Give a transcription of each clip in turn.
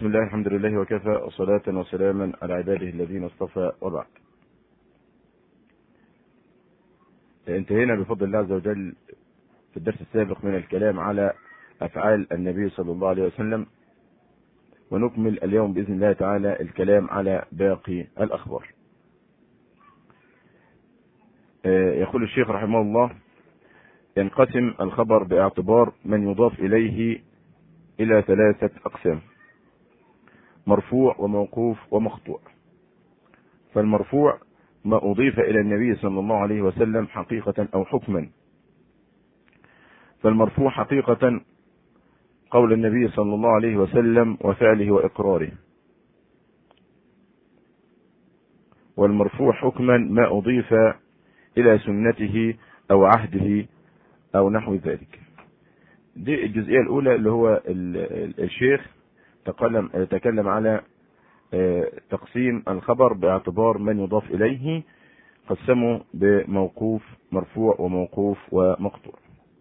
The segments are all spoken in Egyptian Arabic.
بسم الله الحمد لله وكفى وصلاة وسلاما على عباده الذين اصطفى وبعد. انتهينا بفضل الله عز وجل في الدرس السابق من الكلام على أفعال النبي صلى الله عليه وسلم ونكمل اليوم بإذن الله تعالى الكلام على باقي الأخبار. يقول الشيخ رحمه الله ينقسم الخبر باعتبار من يضاف إليه إلى ثلاثة أقسام. مرفوع وموقوف ومقطوع فالمرفوع ما أضيف إلى النبي صلى الله عليه وسلم حقيقة أو حكما فالمرفوع حقيقة قول النبي صلى الله عليه وسلم وفعله وإقراره والمرفوع حكما ما أضيف إلى سنته أو عهده أو نحو ذلك دي الجزئية الأولى اللي هو الشيخ تكلم تكلم على تقسيم الخبر باعتبار من يضاف اليه قسمه بموقوف مرفوع وموقوف ومقطوع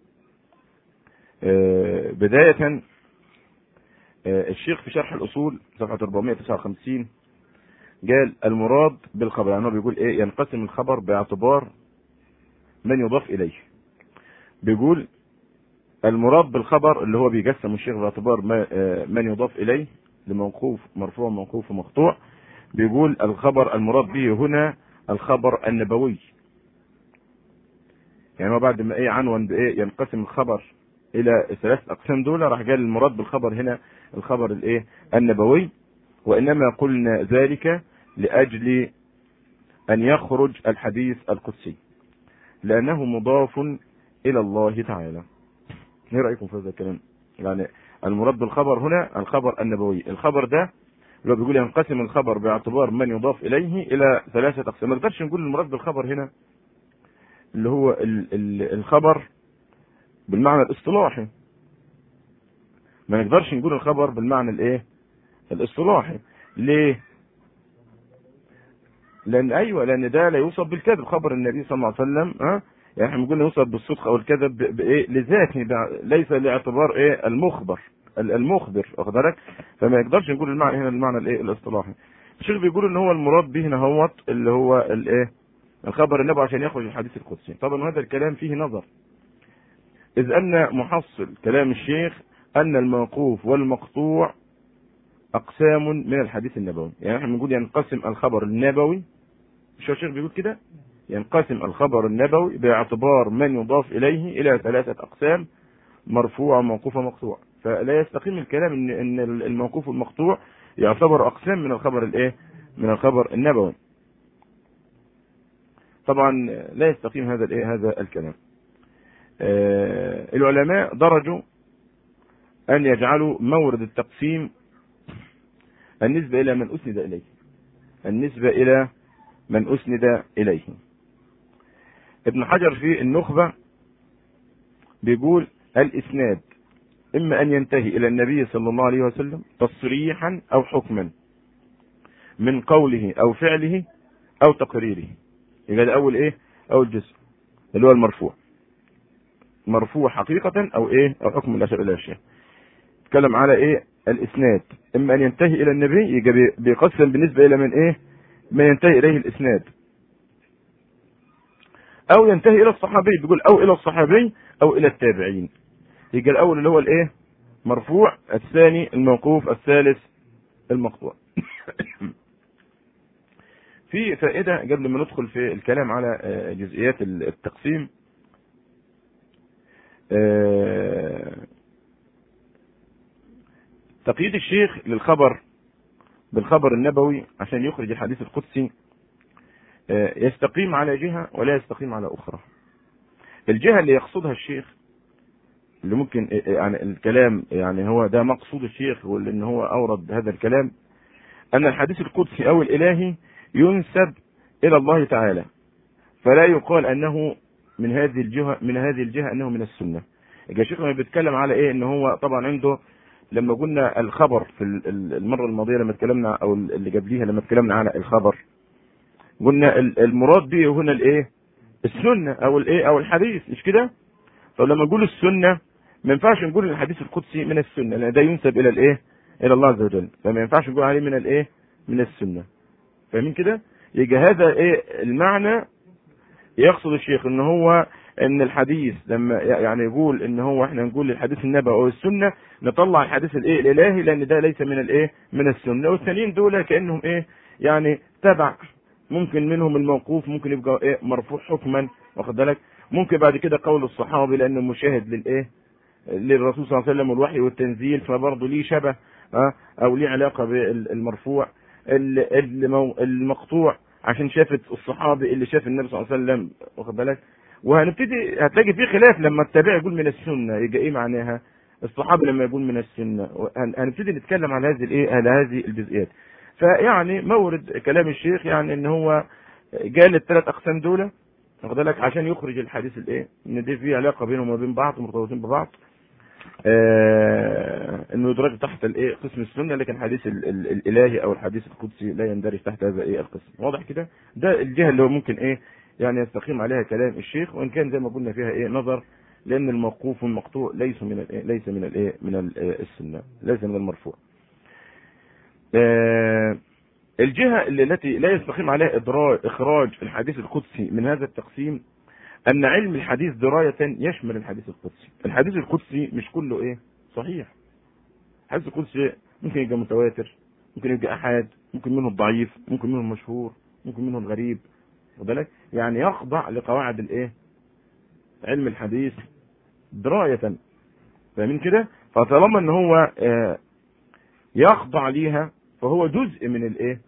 بداية الشيخ في شرح الأصول صفحة 459 قال المراد بالخبر يعني هو بيقول ايه ينقسم الخبر باعتبار من يضاف اليه بيقول المراد بالخبر اللي هو بيقسم الشيخ باعتبار من يضاف اليه لموقوف مرفوع موقوف ومقطوع بيقول الخبر المراد به هنا الخبر النبوي يعني هو بعد ما ايه عنون بايه ينقسم الخبر الى ثلاث اقسام دول راح قال المراد بالخبر هنا الخبر الايه النبوي وانما قلنا ذلك لاجل ان يخرج الحديث القدسي لانه مضاف الى الله تعالى ايه رايكم في هذا الكلام يعني المراد بالخبر هنا الخبر النبوي الخبر ده اللي هو بيقول ينقسم الخبر باعتبار من يضاف اليه الى ثلاثه اقسام ما نقدرش نقول المراد بالخبر هنا اللي هو ال ال الخبر بالمعنى الاصطلاحي ما نقدرش نقول الخبر بالمعنى الايه الاصطلاحي ليه لان ايوه لان ده لا يوصف بالكذب خبر النبي صلى الله عليه وسلم ها يعني احنا بنقول يوصف بالصدق او الكذب بايه لذاته ليس لاعتبار ايه المخبر المخبر واخد بالك فما يقدرش نقول المعنى هنا المعنى الايه الاصطلاحي الشيخ بيقول ان هو المراد به هنا هوت اللي هو الايه الخبر النبي عشان يخرج الحديث القدسي طبعا هذا الكلام فيه نظر اذ ان محصل كلام الشيخ ان الموقوف والمقطوع اقسام من الحديث النبوي يعني احنا بنقول ينقسم الخبر النبوي مش الشيخ بيقول كده ينقسم الخبر النبوي باعتبار من يضاف اليه الى ثلاثه اقسام مرفوع وموقوف ومقطوع فلا يستقيم الكلام ان ان الموقوف والمقطوع يعتبر اقسام من الخبر الايه من الخبر النبوي طبعا لا يستقيم هذا الايه هذا الكلام آه العلماء درجوا ان يجعلوا مورد التقسيم النسبه الى من اسند اليه النسبه الى من اسند اليه ابن حجر في النخبة بيقول الإسناد إما أن ينتهي إلى النبي صلى الله عليه وسلم تصريحا أو حكما من قوله أو فعله أو تقريره يبقى ده أول إيه؟ أول جزء اللي هو المرفوع مرفوع حقيقة أو إيه؟ أو حكم من أشياء إلى أشياء تكلم على إيه؟ الإسناد إما أن ينتهي إلى النبي يبقى بيقسم بالنسبة إلى من إيه؟ ما ينتهي إليه الإسناد او ينتهي الى الصحابي بيقول او الى الصحابي او الى التابعين يبقى الاول اللي هو الايه مرفوع الثاني الموقوف الثالث المقطوع في فائدة قبل ما ندخل في الكلام على جزئيات التقسيم تقييد الشيخ للخبر بالخبر النبوي عشان يخرج الحديث القدسي يستقيم على جهة ولا يستقيم على أخرى الجهة اللي يقصدها الشيخ اللي ممكن يعني الكلام يعني هو ده مقصود الشيخ وان هو اورد هذا الكلام ان الحديث القدسي او الالهي ينسب الى الله تعالى فلا يقال انه من هذه الجهه من هذه الجهه انه من السنه يبقى الشيخ لما بيتكلم على ايه ان هو طبعا عنده لما قلنا الخبر في المره الماضيه لما اتكلمنا او اللي قبليها لما اتكلمنا على الخبر قلنا المراد به هنا الايه السنه او الايه او الحديث مش كده طب لما نقول السنه ما ينفعش نقول الحديث القدسي من السنه لان ده ينسب الى الايه الى الله عز وجل فما ينفعش نقول عليه من الايه من السنه فاهمين كده يجي هذا ايه المعنى يقصد الشيخ ان هو ان الحديث لما يعني يقول ان هو احنا نقول الحديث النبوي او السنه نطلع الحديث الايه الالهي لان ده ليس من الايه من السنه والثانيين دول كانهم ايه يعني تبع ممكن منهم الموقوف ممكن يبقى ايه مرفوع حكما واخد بالك ممكن بعد كده قول الصحابي لانه مشاهد للايه للرسول صلى الله عليه وسلم والوحي والتنزيل فبرضه ليه شبه اه او ليه علاقه بالمرفوع المقطوع عشان شافت الصحابي اللي شاف النبي صلى الله عليه وسلم واخد بالك وهنبتدي هتلاقي في خلاف لما التابع يقول من السنه يبقى ايه معناها الصحابي لما يقول من السنه هنبتدي نتكلم على هذه الايه على هذه الجزئيات فيعني مورد كلام الشيخ يعني ان هو قال الثلاث اقسام دول واخد بالك عشان يخرج الحديث الايه ان دي في علاقه بينهم وبين بعض مرتبطين ببعض آه انه يدرج تحت الايه قسم السنه لكن الحديث ال ال الالهي او الحديث القدسي لا يندرج تحت هذا ايه القسم واضح كده ده الجهه اللي هو ممكن ايه يعني يستقيم عليها كلام الشيخ وان كان زي ما قلنا فيها ايه نظر لان الموقوف والمقطوع ليس من الايه ليس من الايه من السنه ليس من المرفوع آه الجهه اللي التي لا يستقيم عليها ادراج اخراج الحديث القدسي من هذا التقسيم ان علم الحديث درايه يشمل الحديث القدسي الحديث القدسي مش كله ايه صحيح الحديث القدسي ممكن يبقى متواتر ممكن يبقى احاد ممكن منه الضعيف ممكن منه المشهور ممكن منه الغريب بالك يعني يخضع لقواعد الايه علم الحديث دراية فاهمين كده فطالما ان هو آه يخضع ليها فهو جزء من الايه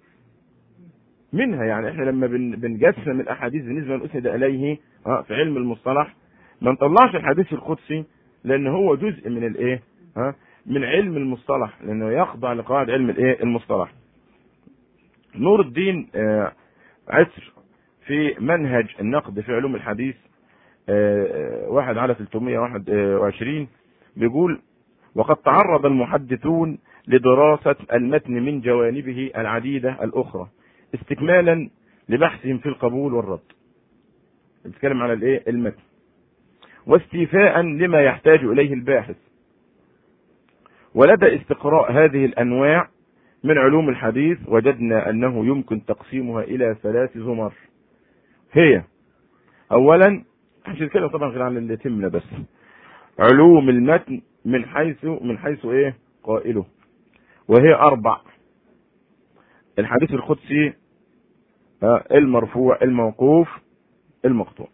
منها يعني احنا لما بنجسم الاحاديث بالنسبه للاسند اليه اه في علم المصطلح ما نطلعش الحديث القدسي لان هو جزء من الايه ها من علم المصطلح لانه يخضع لقواعد علم الايه المصطلح نور الدين آه عسر في منهج النقد في علوم الحديث آه واحد على 321 بيقول وقد تعرض المحدثون لدراسة المتن من جوانبه العديدة الأخرى استكمالا لبحثهم في القبول والرد بيتكلم على الايه المتن واستيفاء لما يحتاج اليه الباحث ولدى استقراء هذه الانواع من علوم الحديث وجدنا انه يمكن تقسيمها الى ثلاث زمر هي اولا مش نتكلم طبعا غير عن اللي تملى بس علوم المتن من حيث من حيث ايه قائله وهي اربع الحديث القدسي المرفوع الموقوف المقطوع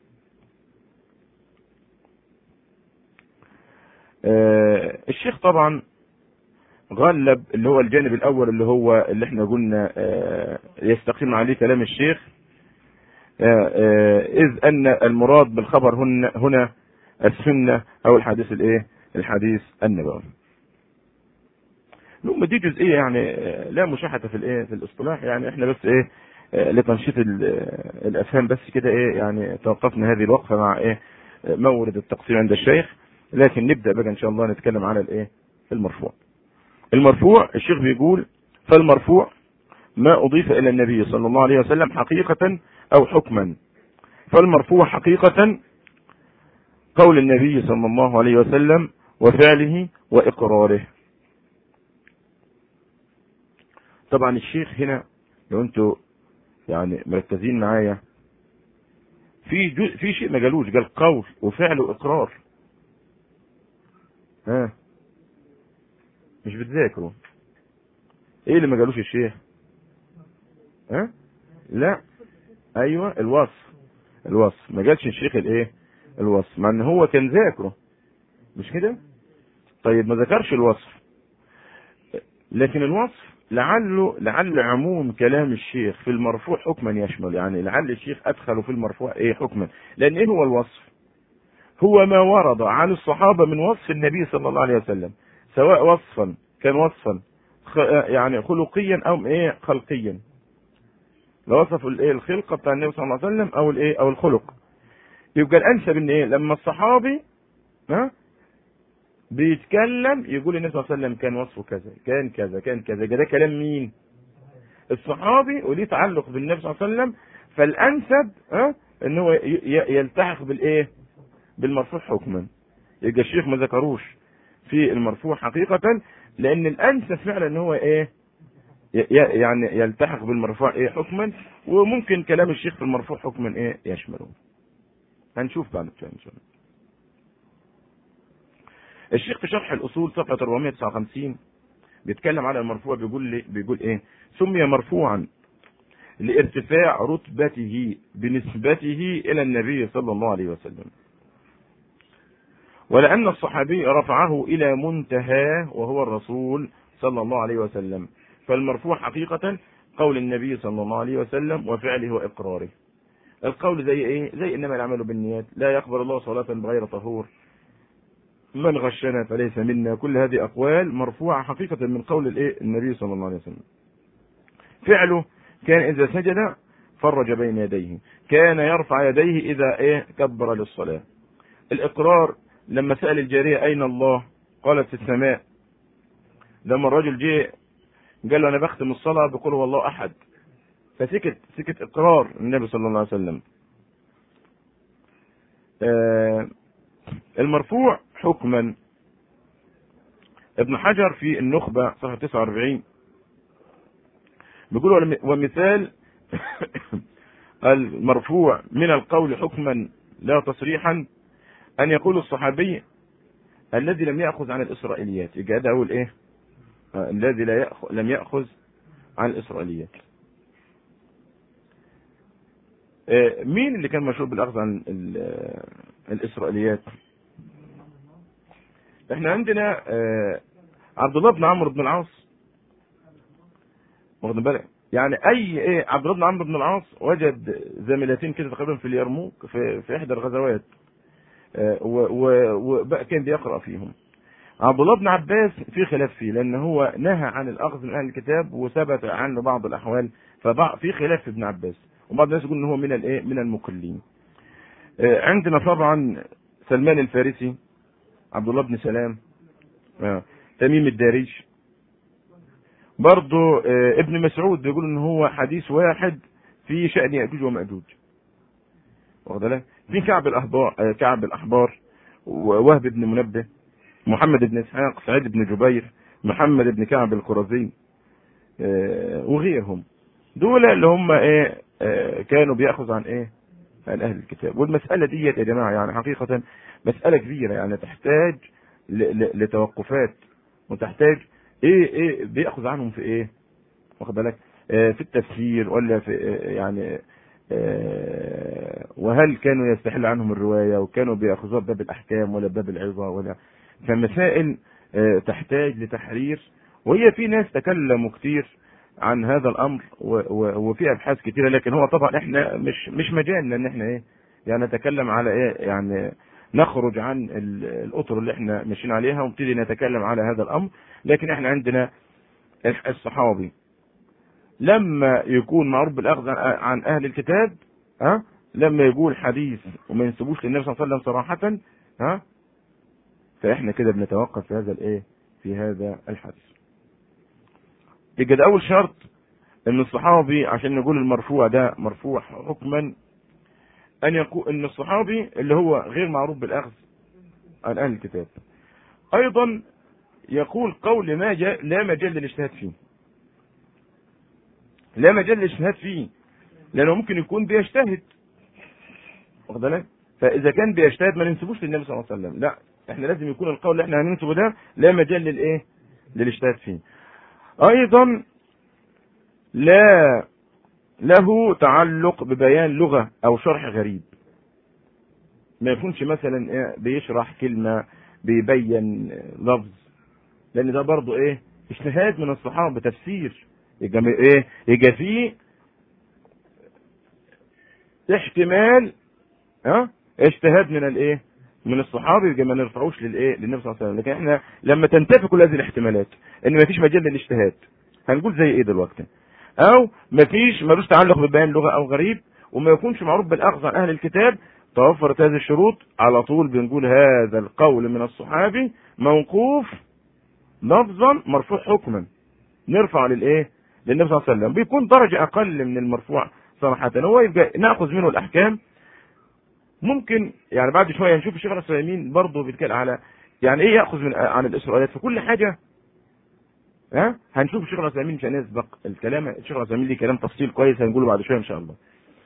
الشيخ طبعا غلب اللي هو الجانب الاول اللي هو اللي احنا قلنا يستقيم عليه كلام الشيخ اذ ان المراد بالخبر هنا هنا السنه او الحديث الايه الحديث النبوي المهم دي جزئيه يعني لا مشاحه في الايه في الاصطلاح يعني احنا بس ايه لتنشيط الافهام بس كده ايه يعني توقفنا هذه الوقفه مع ايه مورد التقسيم عند الشيخ لكن نبدا بقى ان شاء الله نتكلم على الايه المرفوع المرفوع الشيخ بيقول فالمرفوع ما اضيف الى النبي صلى الله عليه وسلم حقيقه او حكما فالمرفوع حقيقه قول النبي صلى الله عليه وسلم وفعله واقراره طبعا الشيخ هنا لو انتوا يعني مركزين معايا في جو في شيء ما قالوش قال قول وفعل واقرار ها مش بتذاكروا ايه اللي ما قالوش الشيخ ها لا ايوه الوصف الوصف ما قالش الشيخ الايه الوصف مع ان هو كان ذاكره مش كده طيب ما ذكرش الوصف لكن الوصف لعله لعل عموم كلام الشيخ في المرفوع حكما يشمل يعني لعل الشيخ ادخله في المرفوع ايه حكما لان ايه هو الوصف هو ما ورد عن الصحابه من وصف النبي صلى الله عليه وسلم سواء وصفا كان وصفا يعني خلقيا او ايه خلقيا لو وصفوا الايه الخلقه بتاع النبي صلى الله عليه وسلم او الايه او الخلق يبقى الانسب ان ايه لما الصحابي ها بيتكلم يقول النبي صلى الله عليه وسلم كان وصفه كذا كان كذا كان كذا ده كلام مين الصحابي وليه تعلق بالنبي صلى الله عليه وسلم فالانسب ها ان هو يلتحق بالايه بالمرفوع حكما يبقى الشيخ ما ذكروش في المرفوع حقيقة لان الانسب فعلا ان هو ايه ي- ي- يعني يلتحق بالمرفوع ايه حكما وممكن كلام الشيخ في المرفوع حكما ايه يشمله هنشوف بعد شويه ان شاء الله الشيخ في شرح الاصول صفحه 459 بيتكلم على المرفوع بيقول لي بيقول ايه سمي مرفوعا لارتفاع رتبته بنسبته الى النبي صلى الله عليه وسلم ولان الصحابي رفعه الى منتهاه وهو الرسول صلى الله عليه وسلم فالمرفوع حقيقه قول النبي صلى الله عليه وسلم وفعله واقراره القول زي ايه زي انما العمل بالنيات لا يقبل الله صلاه بغير طهور من غشنا فليس منا كل هذه اقوال مرفوعه حقيقه من قول الايه النبي صلى الله عليه وسلم فعله كان اذا سجد فرج بين يديه كان يرفع يديه اذا ايه كبر للصلاه الاقرار لما سال الجاريه اين الله قالت في السماء لما الرجل جه قال له انا بختم الصلاه بقول هو الله احد فسكت سكت اقرار النبي صلى الله عليه وسلم آه المرفوع حكما ابن حجر في النخبة صفحة 49 بيقول ولم- ومثال المرفوع من القول حكما لا تصريحا أن يقول الصحابي الذي لم يأخذ عن الإسرائيليات يبقى ده أول إيه آه، الذي لا يأخذ لم يأخذ عن الإسرائيليات آه، مين اللي كان مشهور بالأخذ عن ال- آه، الإسرائيليات احنا عندنا آه، عبد الله بن عمرو بن العاص واخد بالك يعني اي ايه عبد الله بن عمرو بن العاص وجد زميلتين كده تقريبا في اليرموك في, في احدى الغزوات آه، و- و- وبقى كان بيقرا فيهم عبد الله بن عباس في خلاف فيه لان هو نهى عن الاخذ من اهل الكتاب وثبت عنه بعض الاحوال ففي خلاف في ابن عباس وبعض الناس يقول ان هو من الايه من المقلين آه، عندنا طبعا سلمان الفارسي عبد الله بن سلام آه، تميم الداريش برضه آه، ابن مسعود بيقول ان هو حديث واحد في شأن يأجوج ومأجوج واخد بالك في كعب الاحبار آه، كعب الاحبار ووهب بن منبه محمد بن اسحاق سعيد بن جبير محمد بن كعب القرظي آه، وغيرهم دول اللي هم ايه آه، كانوا بياخذوا عن ايه عن اهل الكتاب والمساله ديت يا جماعه يعني حقيقه مساله كبيره يعني تحتاج ل- ل- لتوقفات وتحتاج ايه ايه بياخذ عنهم في ايه واخد بالك آه، في التفسير ولا في آه، يعني آه، وهل كانوا يستحل عنهم الروايه وكانوا بياخذوها بباب الاحكام ولا بباب العظه ولا فمسائل آه، تحتاج لتحرير وهي في ناس تكلموا كتير عن هذا الامر و- و- وفي ابحاث كتيره لكن هو طبعا احنا مش مش مجالنا ان احنا ايه يعني نتكلم على ايه يعني نخرج عن ال- الاطر اللي احنا ماشيين عليها ونبتدي نتكلم على هذا الامر لكن احنا عندنا الصحابي لما يكون معروف بالاخذ عن- عن اهل الكتاب ها لما يقول حديث وما ينسبوش للنبي صلى الله عليه وسلم صراحه ها فاحنا كده بنتوقف في هذا الايه في هذا الحديث يبقى ده اول شرط ان الصحابي عشان نقول المرفوع ده مرفوع حكما ان يكون ان الصحابي اللي هو غير معروف بالاخذ عن اهل الكتاب ايضا يقول قول ما جاء لا مجال للاجتهاد فيه لا مجال للاجتهاد فيه لانه ممكن يكون بيجتهد واخد بالك فاذا كان بيجتهد ما ننسبوش للنبي صلى الله عليه وسلم لا احنا لازم يكون القول اللي احنا هننسبه ده لا مجال للايه للاجتهاد فيه ايضا لا له تعلق ببيان لغة او شرح غريب ما يكونش مثلا إيه بيشرح كلمة بيبين لفظ لان ده برضو ايه اجتهاد من الصحابة تفسير يبقى ايه يبقى فيه احتمال ها اجتهاد من الايه من الصحابه يبقى ما نرفعوش للايه للنبي صلى الله عليه وسلم لكن احنا لما تنتفي كل هذه الاحتمالات ان ما فيش مجال للاجتهاد هنقول زي ايه دلوقتي او ما فيش ملوش تعلق ببيان لغه او غريب وما يكونش معروف بالاخذ عن اهل الكتاب توفرت هذه الشروط على طول بنقول هذا القول من الصحابي موقوف لفظا مرفوع حكما نرفع للايه للنبي صلى الله عليه وسلم بيكون درجه اقل من المرفوع صراحه هو يبقى ناخذ منه الاحكام ممكن يعني بعد شويه نشوف الشيخ الاسلامين برضه بيتكلم على يعني ايه ياخذ من عن الاسرائيليات في كل حاجه ها هنشوف الشيخ العثيمين مش هنسبق الكلام الشيخ العثيمين ليه كلام تفصيل كويس هنقوله بعد شويه ان شاء الله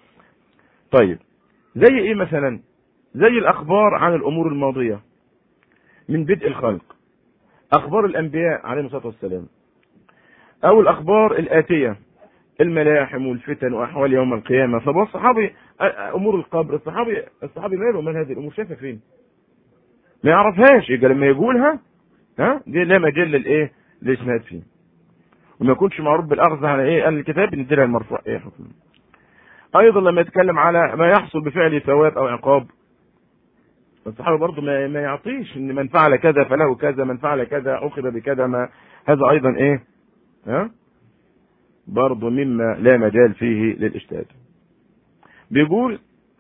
طيب زي ايه مثلا زي الاخبار عن الامور الماضيه من بدء الخلق اخبار الانبياء عليهم الصلاه والسلام او الاخبار الاتيه الملاحم والفتن واحوال يوم القيامه طب الصحابي امور القبر الصحابي الصحابي ماله من هذه الامور شافها فين؟ ما يعرفهاش يبقى لما يقولها ها دي لا مجال للايه؟ للاسناد فيه وما يكونش معروف بالاخذ على ايه؟ قال الكتاب ندي لها المرفوع ايه حكم ايضا لما يتكلم على ما يحصل بفعل ثواب او عقاب الصحابه برضه ما, ما يعطيش ان من فعل كذا فله كذا من فعل كذا اخذ بكذا ما هذا ايضا ايه؟ ها؟ برضه مما لا مجال فيه للاجتهاد. بيقول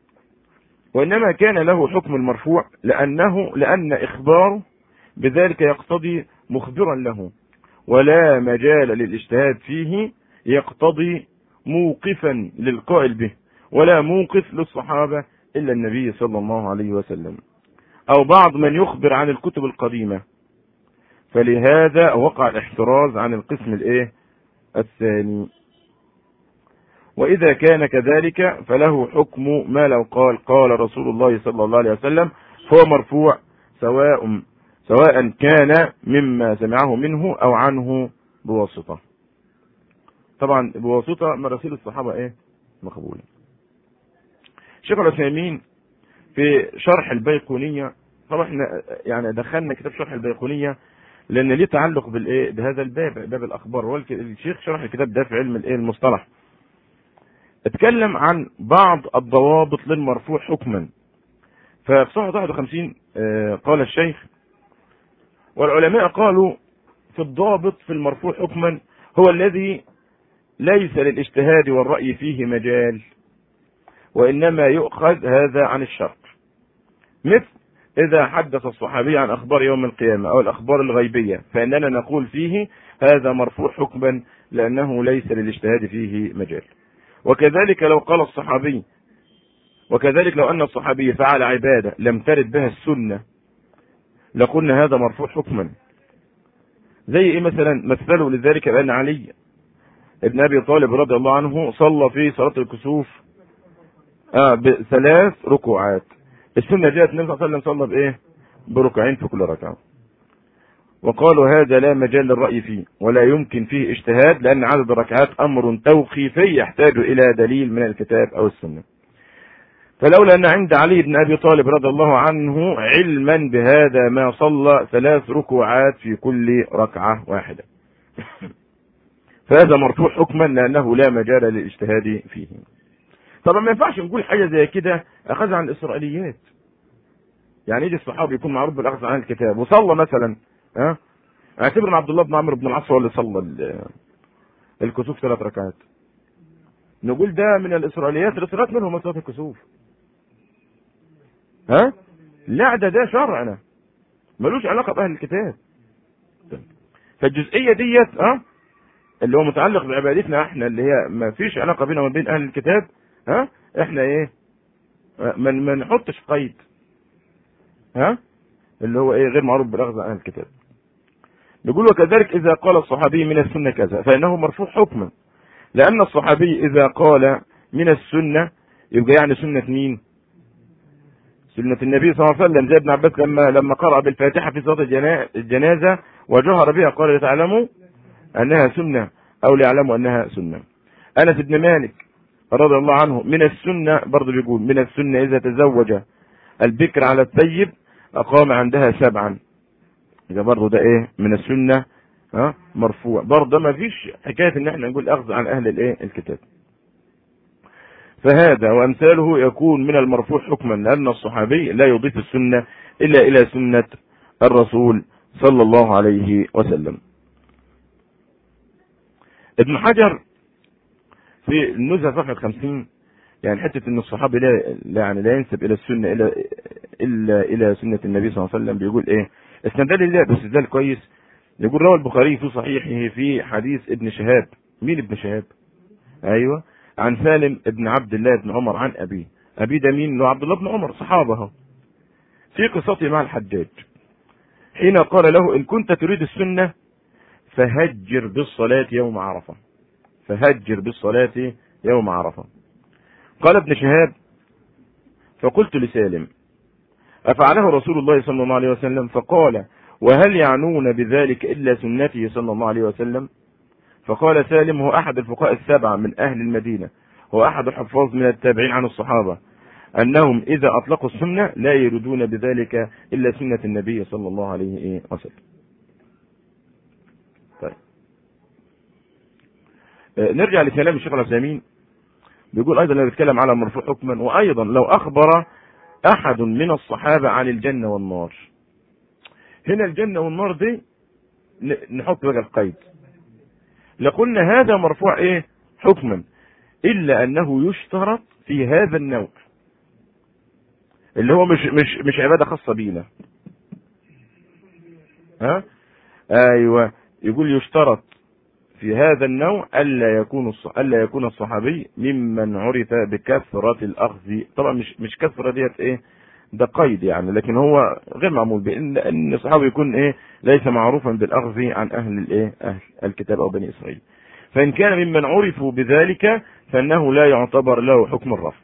وانما كان له حكم المرفوع لانه لان اخباره بذلك يقتضي مخبرا له ولا مجال للاجتهاد فيه يقتضي موقفا للقائل به ولا موقف للصحابه الا النبي صلى الله عليه وسلم او بعض من يخبر عن الكتب القديمه فلهذا وقع الاحتراز عن القسم الايه الثاني وإذا كان كذلك فله حكم ما لو قال قال رسول الله صلى الله عليه وسلم فهو مرفوع سواء سواء كان مما سمعه منه أو عنه بواسطة طبعا بواسطة مراسيل الصحابة ايه مقبولة شيخ العثيمين في شرح البيقونية طبعا احنا يعني دخلنا كتاب شرح البيقونية لان ليه تعلق بالايه بهذا الباب باب الاخبار والشيخ شرح الكتاب ده في علم الايه المصطلح اتكلم عن بعض الضوابط للمرفوع حكما ففي صفحه 51 قال الشيخ والعلماء قالوا في الضابط في المرفوع حكما هو الذي ليس للاجتهاد والرأي فيه مجال وإنما يؤخذ هذا عن الشرط مثل إذا حدث الصحابي عن أخبار يوم القيامة أو الأخبار الغيبية فإننا نقول فيه هذا مرفوع حكما لأنه ليس للاجتهاد فيه مجال وكذلك لو قال الصحابي وكذلك لو أن الصحابي فعل عبادة لم ترد بها السنة لقلنا هذا مرفوع حكما زي ايه مثلا مثلوا لذلك بأن علي ابن ابي طالب رضي الله عنه صلى في صلاة الكسوف آه بثلاث ركوعات السنة جاءت النبي صلى الله عليه وسلم صلى بايه بركعين في كل ركعة وقالوا هذا لا مجال للرأي فيه ولا يمكن فيه اجتهاد لأن عدد الركعات أمر توقيفي يحتاج إلى دليل من الكتاب أو السنة فلولا أن عند علي بن أبي طالب رضي الله عنه علما بهذا ما صلى ثلاث ركوعات في كل ركعة واحدة فهذا مرفوع حكما لأنه لا مجال للاجتهاد فيه طبعا ما ينفعش نقول حاجة زي كده أخذ عن الإسرائيليات يعني يجي الصحابي يكون معروف بالأخذ عن الكتاب وصلى مثلا ها اعتبر ان عبد الله بن عمرو بن العاص هو اللي صلى الكسوف ثلاث ركعات نقول ده من الاسرائيليات الاسرائيليات منهم صلاه الكسوف ها لا ده ده شرعنا ملوش علاقه باهل الكتاب فالجزئيه ديت ها اللي هو متعلق بعبادتنا احنا اللي هي ما فيش علاقه بيننا وبين اهل الكتاب ها احنا ايه ما ما نحطش قيد ها اللي هو ايه غير معروف بالاخذ عن اهل الكتاب يقول وكذلك إذا قال الصحابي من السنة كذا فإنه مرفوع حكما لأن الصحابي إذا قال من السنة يبقى يعني سنة مين؟ سنة النبي صلى الله عليه وسلم زي ابن عباس لما لما قرأ بالفاتحة في صلاة الجنازة وجهر بها قال لتعلموا أنها سنة أو ليعلموا أنها سنة. أنس بن مالك رضي الله عنه من السنة برضه بيقول من السنة إذا تزوج البكر على الثيب أقام عندها سبعا يبقى برضه ده ايه من السنه ها مرفوع برضه ما فيش حكايه ان احنا نقول اخذ عن اهل الايه الكتاب فهذا وامثاله يكون من المرفوع حكما لان الصحابي لا يضيف السنه الا الى سنه الرسول صلى الله عليه وسلم ابن حجر في النزهه صفحه 50 يعني حته ان الصحابي لا يعني لا ينسب الى السنه الا الا الى سنه النبي صلى الله عليه وسلم بيقول ايه استدلال الله بس استدلال كويس يقول روى البخاري في صحيحه في حديث ابن شهاب مين ابن شهاب ايوه عن سالم ابن عبد الله بن عمر عن ابيه ابي ده مين له عبد الله بن عمر صحابه في قصته مع الحجاج حين قال له ان كنت تريد السنه فهجر بالصلاة يوم عرفة فهجر بالصلاة يوم عرفة قال ابن شهاب فقلت لسالم أفعله رسول الله صلى الله عليه وسلم فقال وهل يعنون بذلك إلا سنته صلى الله عليه وسلم فقال سالم هو أحد الفقهاء السبعة من أهل المدينة هو أحد الحفاظ من التابعين عن الصحابة أنهم إذا أطلقوا السنة لا يريدون بذلك إلا سنة النبي صلى الله عليه وسلم طيب آه، نرجع لكلام الشيخ العثيمين بيقول أيضا لو بيتكلم على مرفوع حكما وأيضا لو أخبر أحد من الصحابة عن الجنة والنار هنا الجنة والنار دي نحط بقى القيد لقلنا هذا مرفوع ايه حكما الا انه يشترط في هذا النوع اللي هو مش مش مش عباده خاصه بينا ها ايوه يقول يشترط في هذا النوع الا يكون الا يكون الصحابي ممن عرف بكثره الاخذ طبعا مش مش كثره ديت ايه ده قيد يعني لكن هو غير معمول بان ان الصحابي يكون ايه ليس معروفا بالاخذ عن اهل الايه اهل الكتاب او بني اسرائيل فان كان ممن عرفوا بذلك فانه لا يعتبر له حكم الرفع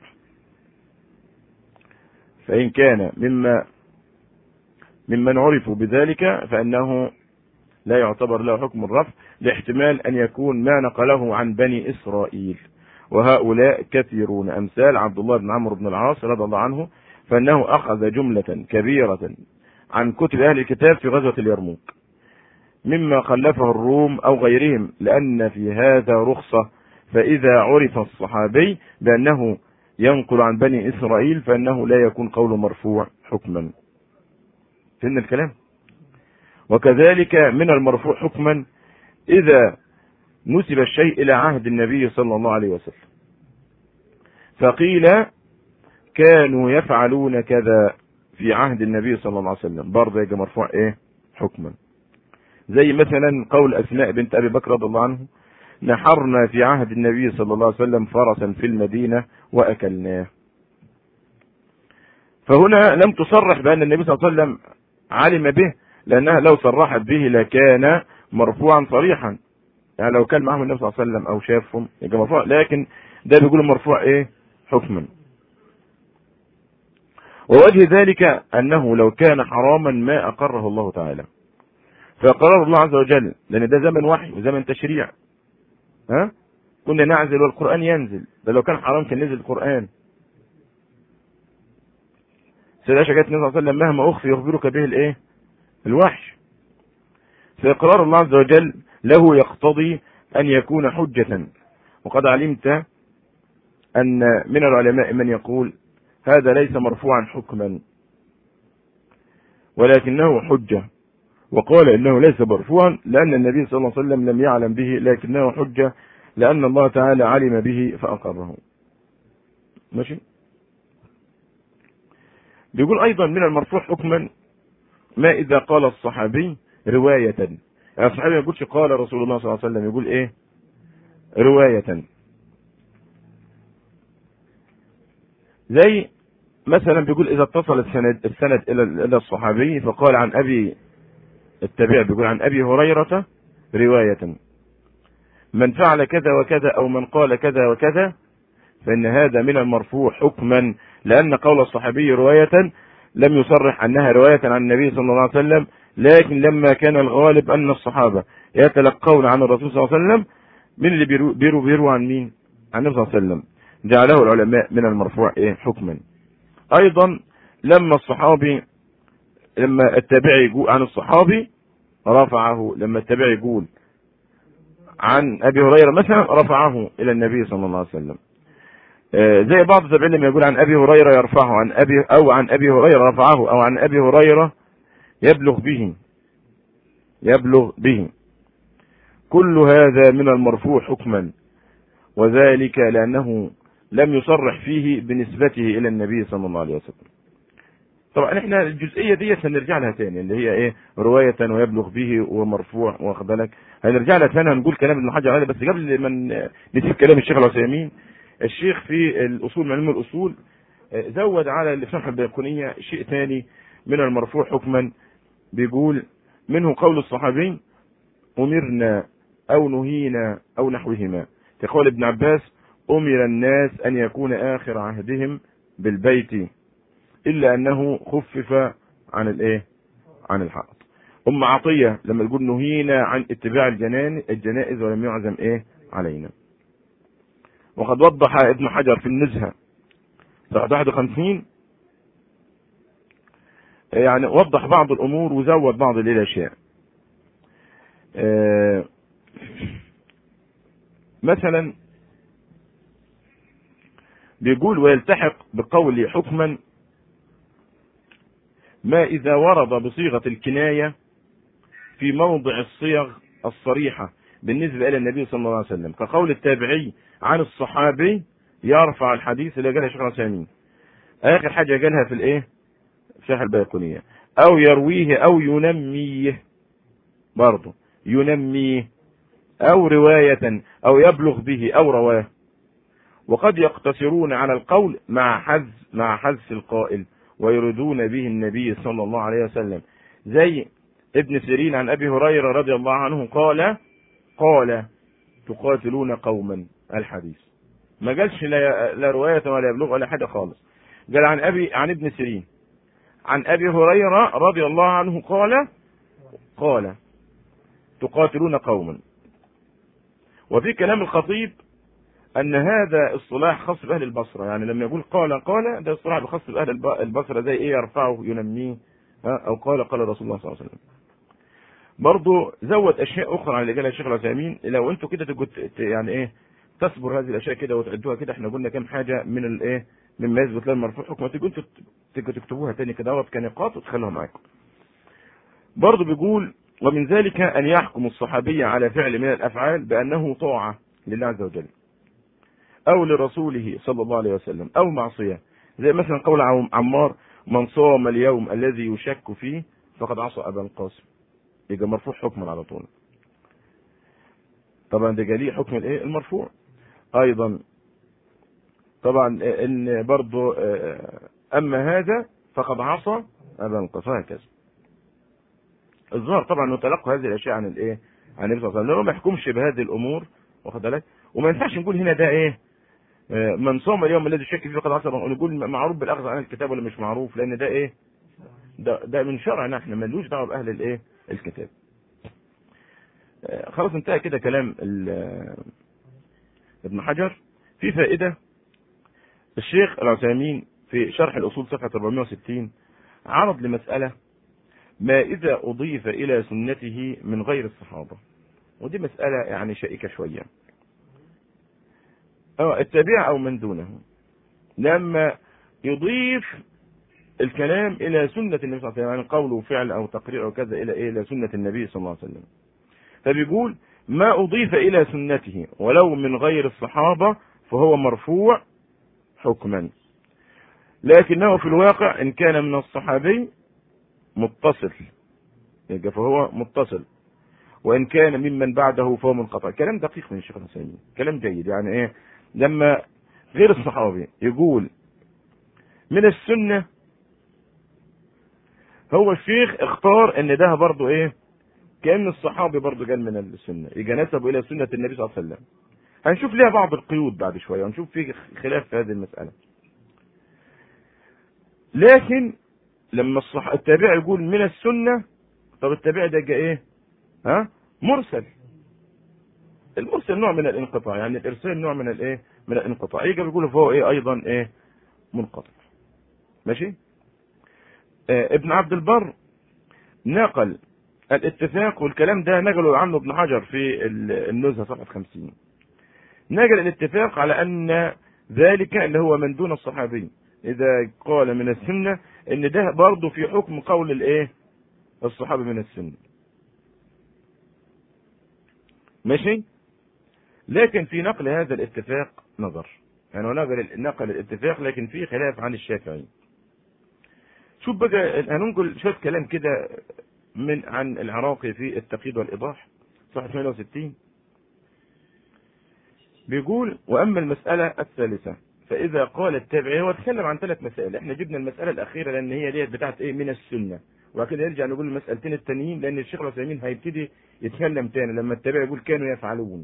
فان كان مما ممن عرفوا بذلك فانه لا يعتبر له حكم الرفع لاحتمال ان يكون ما نقله عن بني اسرائيل وهؤلاء كثيرون امثال عبد الله بن عمرو بن العاص رضي الله عنه فانه اخذ جمله كبيره عن كتب اهل الكتاب في غزوه اليرموك مما خلفه الروم او غيرهم لان في هذا رخصه فاذا عرف الصحابي بانه ينقل عن بني اسرائيل فانه لا يكون قول مرفوع حكما فهمنا الكلام وكذلك من المرفوع حكما اذا نسب الشيء الى عهد النبي صلى الله عليه وسلم فقيل كانوا يفعلون كذا في عهد النبي صلى الله عليه وسلم برضه يجي مرفوع ايه حكما زي مثلا قول اسماء بنت ابي بكر رضي الله عنه نحرنا في عهد النبي صلى الله عليه وسلم فرسا في المدينه واكلناه فهنا لم تصرح بان النبي صلى الله عليه وسلم علم به لانها لو صرحت به لكان مرفوعا صريحا يعني لو كان معهم النبي صلى الله عليه وسلم او شافهم يبقى مرفوع لكن ده بيقول مرفوع ايه حكما ووجه ذلك أنه لو كان حراما ما أقره الله تعالى فقرر الله عز وجل لأن ده زمن وحي وزمن تشريع ها كنا نعزل والقرآن ينزل ده لو كان حرام كان نزل القرآن سيدة عائشة جاءت النبي صلى الله عليه وسلم مهما أخفي يخبرك به الإيه؟ الوحي فإقرار الله عز وجل له يقتضي أن يكون حجة وقد علمت أن من العلماء من يقول هذا ليس مرفوعا حكما ولكنه حجة وقال انه ليس مرفوعا لان النبي صلى الله عليه وسلم لم يعلم به لكنه حجة لان الله تعالى علم به فاقره ماشي بيقول ايضا من المرفوع حكما ما اذا قال الصحابي رواية يعني الصحابي ما يقولش قال رسول الله صلى الله عليه وسلم يقول ايه رواية زي مثلا بيقول اذا اتصل السند السند الى الى الصحابي فقال عن ابي التابع بيقول عن ابي هريره روايه من فعل كذا وكذا او من قال كذا وكذا فان هذا من المرفوع حكما لان قول الصحابي روايه لم يصرح انها روايه عن النبي صلى الله عليه وسلم لكن لما كان الغالب ان الصحابه يتلقون عن الرسول صلى الله عليه وسلم من اللي بيروا بيروا عن مين؟ عن النبي صلى الله عليه وسلم جعله العلماء من المرفوع ايه حكما ايضا لما الصحابي لما التابعي يقول عن الصحابي رفعه لما التابعي يقول عن ابي هريره مثلا رفعه الى النبي صلى الله عليه وسلم آه زي بعض التابعين لما يقول عن ابي هريره يرفعه عن ابي او عن ابي هريره رفعه او عن ابي هريره يبلغ به يبلغ به كل هذا من المرفوع حكما وذلك لانه لم يصرح فيه بنسبته الى النبي صلى الله عليه وسلم طبعا احنا الجزئيه ديت هنرجع لها تاني اللي هي ايه روايه ويبلغ به ومرفوع واخد بالك هنرجع لها تاني هنقول كلام ابن حجر عليه بس قبل ما نسيب كلام الشيخ العثيمين الشيخ في الاصول من علم الاصول زود على اللي في شرح البيقونيه شيء ثاني من المرفوع حكما بيقول منه قول الصحابي أمرنا أو نهينا أو نحوهما كقول ابن عباس أمر الناس أن يكون آخر عهدهم بالبيت إلا أنه خفف عن الإيه؟ عن الحائط. أم عطية لما تقول نهينا عن اتباع الجنان الجنائز ولم يعزم إيه؟ علينا. وقد وضح ابن حجر في النزهة صفحة 51 يعني وضح بعض الأمور وزود بعض الأشياء. آه مثلا بيقول ويلتحق بقول حكما ما إذا ورد بصيغة الكناية في موضع الصيغ الصريحة بالنسبة إلى النبي صلى الله عليه وسلم كقول التابعي عن الصحابي يرفع الحديث اللي قالها شيخنا سامين آخر حاجة قالها في الإيه؟ في شرح البيقونية أو يرويه أو ينميه برضه ينميه أو رواية أو يبلغ به أو رواه وقد يقتصرون على القول مع حذف مع حذف القائل ويريدون به النبي صلى الله عليه وسلم زي ابن سيرين عن ابي هريره رضي الله عنه قال قال تقاتلون قوما الحديث ما قالش لا, لا روايه ولا يبلغ ولا حاجه خالص قال عن ابي عن ابن سيرين عن ابي هريره رضي الله عنه قال قال تقاتلون قوما وفي كلام الخطيب ان هذا اصطلاح خاص باهل البصره يعني لما يقول قال قال ده اصطلاح خاص باهل البصره زي ايه يرفعه ينميه او قال قال رسول الله صلى الله عليه وسلم برضه زود اشياء اخرى على اللي قالها الشيخ العثيمين لو انتوا كده يعني ايه تصبر هذه الاشياء كده وتعدوها كده احنا قلنا كام حاجه من الايه مما يثبت لها المرفوع حكم تيجوا انتوا تكتبوها تاني كده كنقاط وتخلوها معاكم برضه بيقول ومن ذلك ان يحكم الصحابي على فعل من الافعال بانه طاعه لله عز وجل او لرسوله صلى الله عليه وسلم او معصيه زي مثلا قول عمار من صام اليوم الذي يشك فيه فقد عصى ابا القاسم يبقى مرفوع حكما على طول طبعا ده جاليه حكم الايه المرفوع ايضا طبعا ان برضو اما هذا فقد عصى ابا القاسم هكذا الظاهر طبعا نتلقى هذه الاشياء عن الايه عن النبي صلى الله عليه وسلم ما يحكمش بهذه الامور واخد بالك وما ينفعش نقول هنا ده ايه من صام اليوم الذي شك فيه فقد عصى نقول معروف بالاخذ عن الكتاب ولا مش معروف لان ده ايه ده ده من شرعنا احنا ملوش دعوه باهل الايه الكتاب خلاص انتهى كده كلام ابن حجر في فائده الشيخ العثيمين في شرح الاصول صفحه 460 عرض لمساله ما اذا اضيف الى سنته من غير الصحابه ودي مساله يعني شائكه شويه اه التابع او من دونه لما يضيف الكلام الى سنة النبي صلى الله عليه وسلم يعني قول وفعل او تقرير او كذا الى ايه الى سنة النبي صلى الله عليه وسلم فبيقول ما اضيف الى سنته ولو من غير الصحابة فهو مرفوع حكما لكنه في الواقع ان كان من الصحابي متصل يبقى فهو متصل وان كان ممن بعده فهو منقطع كلام دقيق من الشيخ الحسيني كلام جيد يعني ايه لما غير الصحابي يقول من السنة هو الشيخ اختار ان ده برضه ايه كأن الصحابي برضه قال من السنة يجي نسبه الى سنة النبي صلى الله عليه وسلم هنشوف ليها بعض القيود بعد شوية ونشوف في خلاف في هذه المسألة لكن لما الصح... التابع يقول من السنة طب التابع ده جاء ايه ها مرسل المرسل نوع من الانقطاع يعني الارسال نوع من الايه من الانقطاع يجي بيقول فهو ايه ايضا ايه منقطع ماشي آه ابن عبد البر نقل الاتفاق والكلام ده نقله عنه ابن حجر في النزهه صفحه 50 نقل الاتفاق على ان ذلك اللي هو من دون الصحابي اذا قال من السنه ان ده برضه في حكم قول الايه الصحابه من السنه ماشي لكن في نقل هذا الاتفاق نظر يعني هو نقل نقل الاتفاق لكن في خلاف عن الشافعي شوف بقى هننقل شويه كلام كده من عن العراقي في التقييد والايضاح صفحه 68 بيقول واما المساله الثالثه فاذا قال التابعي هو اتكلم عن ثلاث مسائل احنا جبنا المساله الاخيره لان هي ديت بتاعت ايه من السنه وبعد كده يرجع نقول المسألتين التانيين لأن الشيخ العثيمين هيبتدي يتكلم تاني لما التابع يقول كانوا يفعلون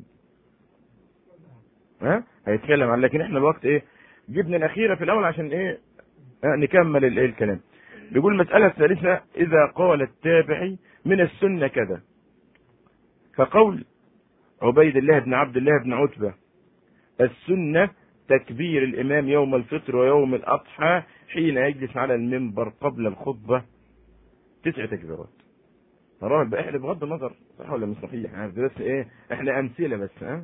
ها هيتكلم عن لكن احنا الوقت ايه جبنا الأخيرة في الأول عشان ايه اه نكمل الايه الكلام بيقول المسألة الثالثة إذا قال التابعي من السنة كذا فقول عبيد الله بن عبد الله بن عتبة السنة تكبير الإمام يوم الفطر ويوم الأضحى حين يجلس على المنبر قبل الخطبة تسع تكبيرات ترى بقى احنا بغض النظر صح ولا مش صحيح يعني بس ايه احنا امثله بس ها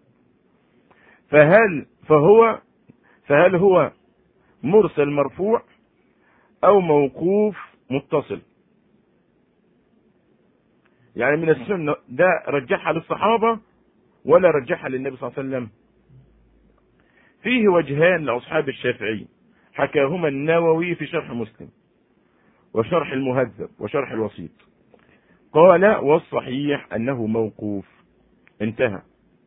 فهل فهو فهل هو مرسل مرفوع او موقوف متصل يعني من السنه ده رجحها للصحابه ولا رجحها للنبي صلى الله عليه وسلم فيه وجهان لاصحاب الشافعي حكاهما النووي في شرح مسلم وشرح المهذب وشرح الوسيط قال والصحيح أنه موقوف انتهى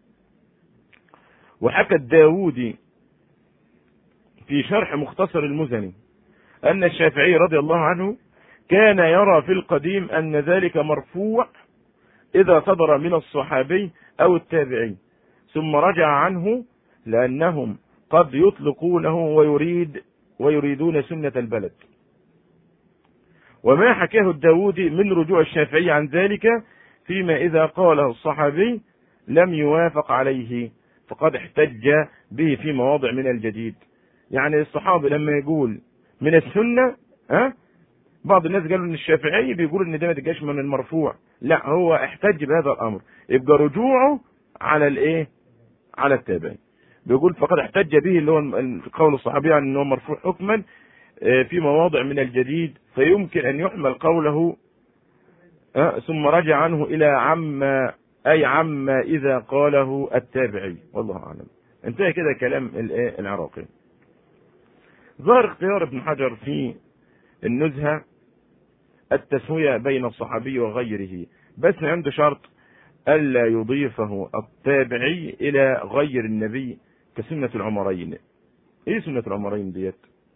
وحكى الداودي في شرح مختصر المزني أن الشافعي رضي الله عنه كان يرى في القديم أن ذلك مرفوع إذا صدر من الصحابي أو التابعي ثم رجع عنه لأنهم قد يطلقونه ويريد ويريدون سنة البلد وما حكاه الداودي من رجوع الشافعي عن ذلك فيما إذا قاله الصحابي لم يوافق عليه فقد احتج به في مواضع من الجديد يعني الصحابي لما يقول من السنة ها بعض الناس قالوا ان الشافعي بيقول ان ده ما تجاش من المرفوع لا هو احتج بهذا الامر يبقى رجوعه على الايه على التابعي بيقول فقد احتج به اللي هو قول الصحابي عن انه مرفوع حكما في مواضع من الجديد فيمكن ان يحمل قوله ثم رجع عنه الى عما اي عما اذا قاله التابعي والله اعلم انتهى كده كلام العراقي ظهر اختيار ابن حجر في النزهة التسوية بين الصحابي وغيره بس عنده شرط ألا يضيفه التابعي إلى غير النبي كسنة العمرين إيه سنة العمرين ديت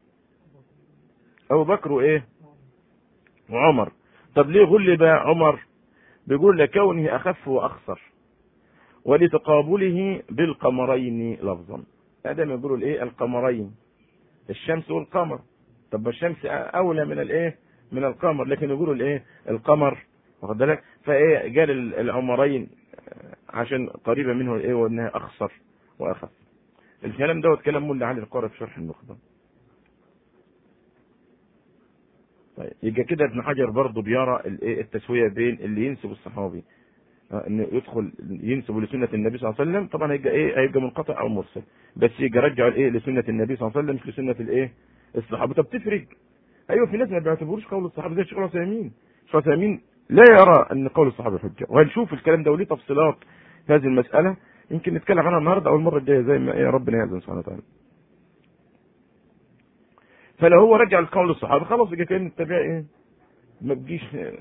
أبو بكر وإيه وعمر طب ليه غلب عمر بيقول لكونه أخف وأخسر ولتقابله بالقمرين لفظا هذا ما يقولوا الايه القمرين الشمس والقمر طب الشمس اولى من الايه من القمر لكن يقولوا الايه القمر واخد بالك فايه قال العمرين عشان قريبه منه الايه وانها اخسر واخف الكلام دوت كلام مولى علي القاري في شرح النخبه طيب يبقى كده ابن حجر برضه بيرى الايه التسويه بين اللي ينسب الصحابي انه يدخل ينسب لسنه النبي صلى الله عليه وسلم طبعا هيبقى ايه هيبقى منقطع او مرسل بس يجي رجع الايه لسنه النبي صلى الله عليه وسلم مش لسنه الايه الصحابه طب تفرق ايوه في ناس ما بيعتبروش قول الصحابه زي الشيخ العثيمين الشيخ العثيمين لا يرى ان قول الصحابه حجه وهنشوف الكلام ده وليه تفصيلات في هذه المساله يمكن نتكلم عنها النهارده او المره الجايه زي ما إيه ربنا يأذن سبحانه وتعالى فلو هو رجع لقول الصحابه خلاص يبقى كان التابع ايه ما بيجيش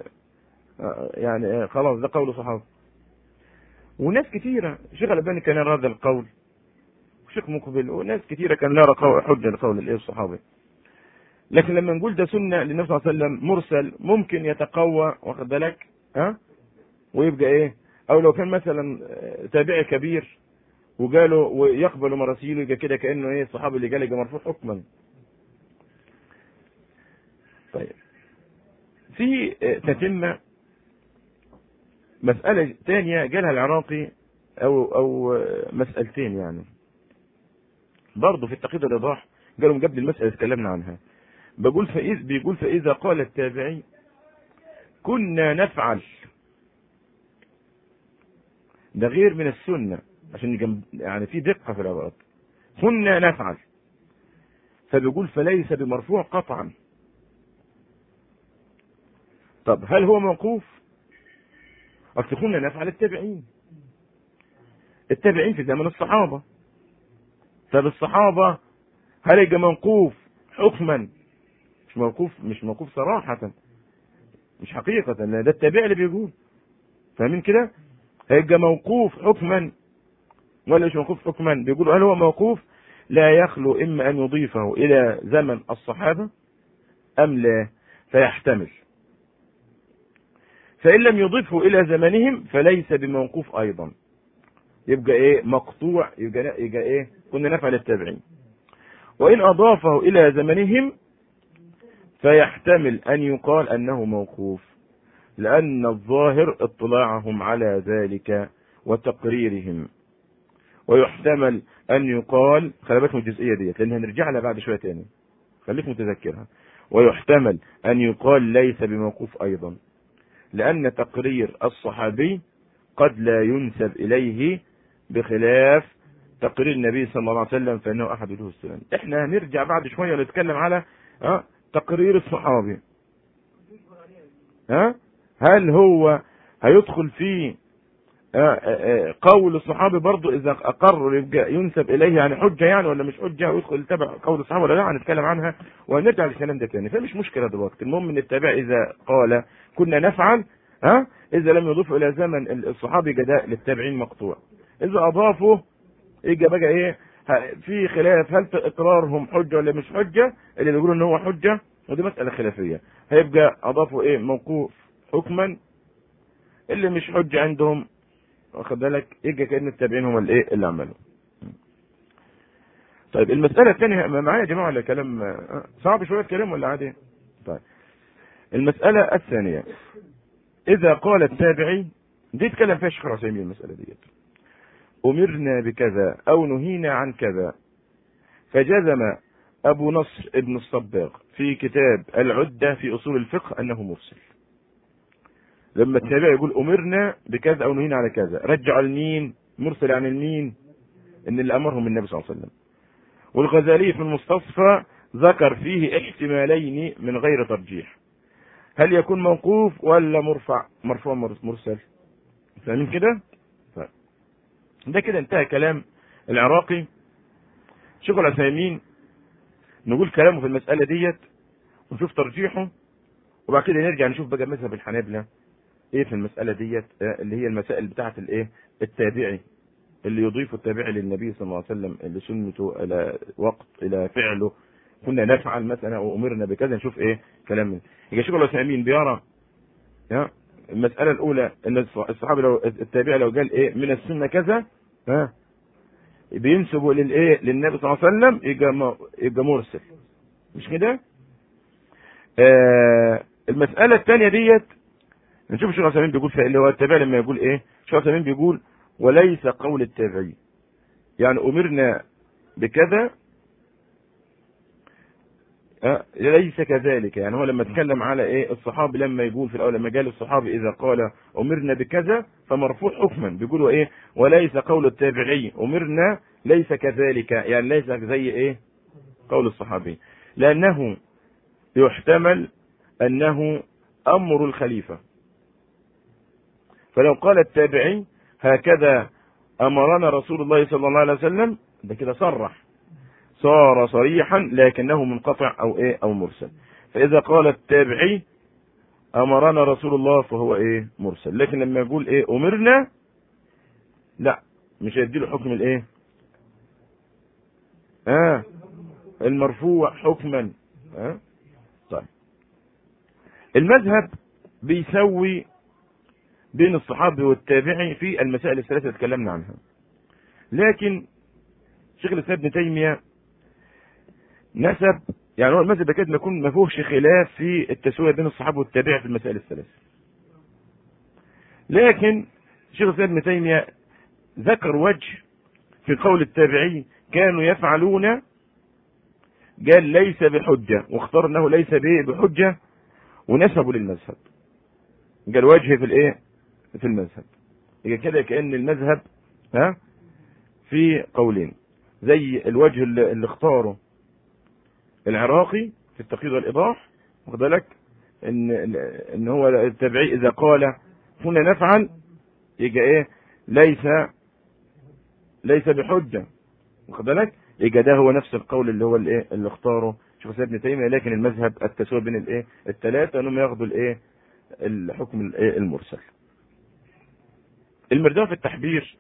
يعني خلاص ده قول الصحابه وناس كثيره شيخ الالباني كان يرى هذا القول وشيخ مقبل وناس كثيره كان لا يرى حجه لقول الايه الصحابه لكن لما نقول ده سنه للنبي صلى الله عليه وسلم مرسل ممكن يتقوى واخد بالك ها ويبقى ايه او لو كان مثلا تابعي كبير وقالوا ويقبل مراسيله يبقى كده كانه ايه الصحابي اللي قال مرفوع حكما طيب في تتمه مسألة ثانية قالها العراقي أو أو مسألتين يعني برضه في التقييد الإيضاح قالوا قبل المسألة تكلمنا عنها بقول فإذ بيقول فإذا قال التابعي كنا نفعل ده غير من السنة عشان يعني في دقة في العبارات كنا نفعل فبيقول فليس بمرفوع قطعا طب هل هو موقوف أصل كنا نفعل التابعين التابعين في زمن الصحابة طب الصحابة هل يبقى موقوف حكما مش موقوف مش موقوف صراحة مش حقيقة لأن ده التابع اللي بيقول فاهمين كده هيبقى موقوف حكما ولا مش موقوف حكما بيقولوا هل هو موقوف لا يخلو إما أن يضيفه إلى زمن الصحابة أم لا فيحتمل فإن لم يضفه إلى زمنهم فليس بموقوف أيضا يبقى إيه مقطوع يبقى, يبقى إيه كنا نفعل التابعين وإن أضافه إلى زمنهم فيحتمل أن يقال أنه موقوف لأن الظاهر اطلاعهم على ذلك وتقريرهم ويحتمل أن يقال خلي بالك من الجزئية ديت لأن هنرجع لها بعد شوية تاني خليك متذكرها ويحتمل أن يقال ليس بموقوف أيضا لأن تقرير الصحابي قد لا ينسب إليه بخلاف تقرير النبي صلى الله عليه وسلم فإنه أحد وجوه السلام احنا هنرجع بعد شوية نتكلم على اه تقرير الصحابي ها هل هو هيدخل في قول الصحابي برضو اذا اقر يبقى ينسب اليه يعني حجه يعني ولا مش حجه ويدخل يتبع قول الصحابه ولا لا هنتكلم عنها وهنرجع للكلام ده تاني فمش مشكله دلوقتي المهم ان التابع اذا قال كنا نفعل ها اذا لم يضيف الى زمن الصحابي جداء للتابعين مقطوع اذا اضافوا يجي بقى ايه في خلاف هل اقرارهم حجه ولا مش حجه اللي بيقولوا ان هو حجه ودي مساله خلافيه هيبقى اضافوا ايه موقوف حكما اللي مش حجه عندهم واخد بالك يجي كان التابعين هم الايه اللي عملوا طيب المسألة الثانية معايا يا جماعة ولا كلام صعب شوية كلام ولا عادي؟ طيب المسألة الثانية إذا قال التابعي دي اتكلم فيها الشيخ عثيمين المسألة ديت أمرنا بكذا أو نهينا عن كذا فجزم أبو نصر ابن الصباغ في كتاب العدة في أصول الفقه أنه مرسل لما التابع يقول أمرنا بكذا أو نهينا على كذا رجع المين مرسل عن المين إن اللي أمرهم النبي صلى الله عليه وسلم والغزالي في المستصفى ذكر فيه احتمالين من غير ترجيح هل يكون موقوف ولا مرفع مرفوع مرسل فاهمين كده طيب ده كده انتهى كلام العراقي شيخ العثيمين نقول كلامه في المسألة ديت ونشوف ترجيحه وبعد كده نرجع نشوف بقى مذهب الحنابلة ايه في المسألة ديت اللي هي المسائل بتاعة الايه التابعي اللي يضيف التابعي للنبي صلى الله عليه وسلم اللي سنته الى وقت الى فعله كنا نفعل مثلا وامرنا بكذا نشوف ايه كلام من يجي شيخ العثيمين بيرى المسألة الأولى أن الصحابي لو التابعي لو قال إيه من السنة كذا ها بينسبوا للإيه للنبي صلى الله عليه وسلم يبقى يبقى مرسل مش كده؟ آه المسألة الثانية ديت نشوف الشيخ عثيمين بيقول فيها اللي هو التابع لما يقول ايه الشيخ عثيمين بيقول وليس قول التابعي يعني امرنا بكذا أه ليس كذلك يعني هو لما اتكلم على ايه الصحابي لما يقول في الاول لما قال الصحابي اذا قال امرنا بكذا فمرفوع حكما بيقولوا ايه وليس قول التابعي امرنا ليس كذلك يعني ليس زي ايه قول الصحابي لانه يحتمل انه امر الخليفه فلو قال التابعي هكذا امرنا رسول الله صلى الله عليه وسلم ده كده صرح صار صريحا لكنه منقطع او ايه او مرسل فاذا قال التابعي امرنا رسول الله فهو ايه مرسل لكن لما يقول ايه امرنا لا مش هيديله حكم الايه اه المرفوع حكما اه طيب المذهب بيسوي بين الصحابي والتابعي في المسائل الثلاثة اللي اتكلمنا عنها لكن شيخ الاسلام ابن تيمية نسب يعني هو المذهب كده ما يكون ما فيهوش خلاف في التسوية بين الصحابة والتابعي في المسائل الثلاثة لكن شيخ الاسلام ابن تيمية ذكر وجه في قول التابعي كانوا يفعلون قال ليس بحجة واختار انه ليس بحجة ونسبوا للمذهب قال وجه في الايه في المذهب يبقى كده كأن المذهب ها في قولين زي الوجه اللي, اللي اختاره العراقي في التقييد والايضاح واخد بالك ان ان هو التابعي اذا قال كنا نفعل يبقى ايه ليس ليس بحجه واخد بالك يبقى ده هو نفس القول اللي هو الايه اللي اختاره شيخ ابن تيميه لكن المذهب التسويه بين الايه الثلاثه انهم ياخدوا الايه الحكم الايه المرسل المرداء في التحبير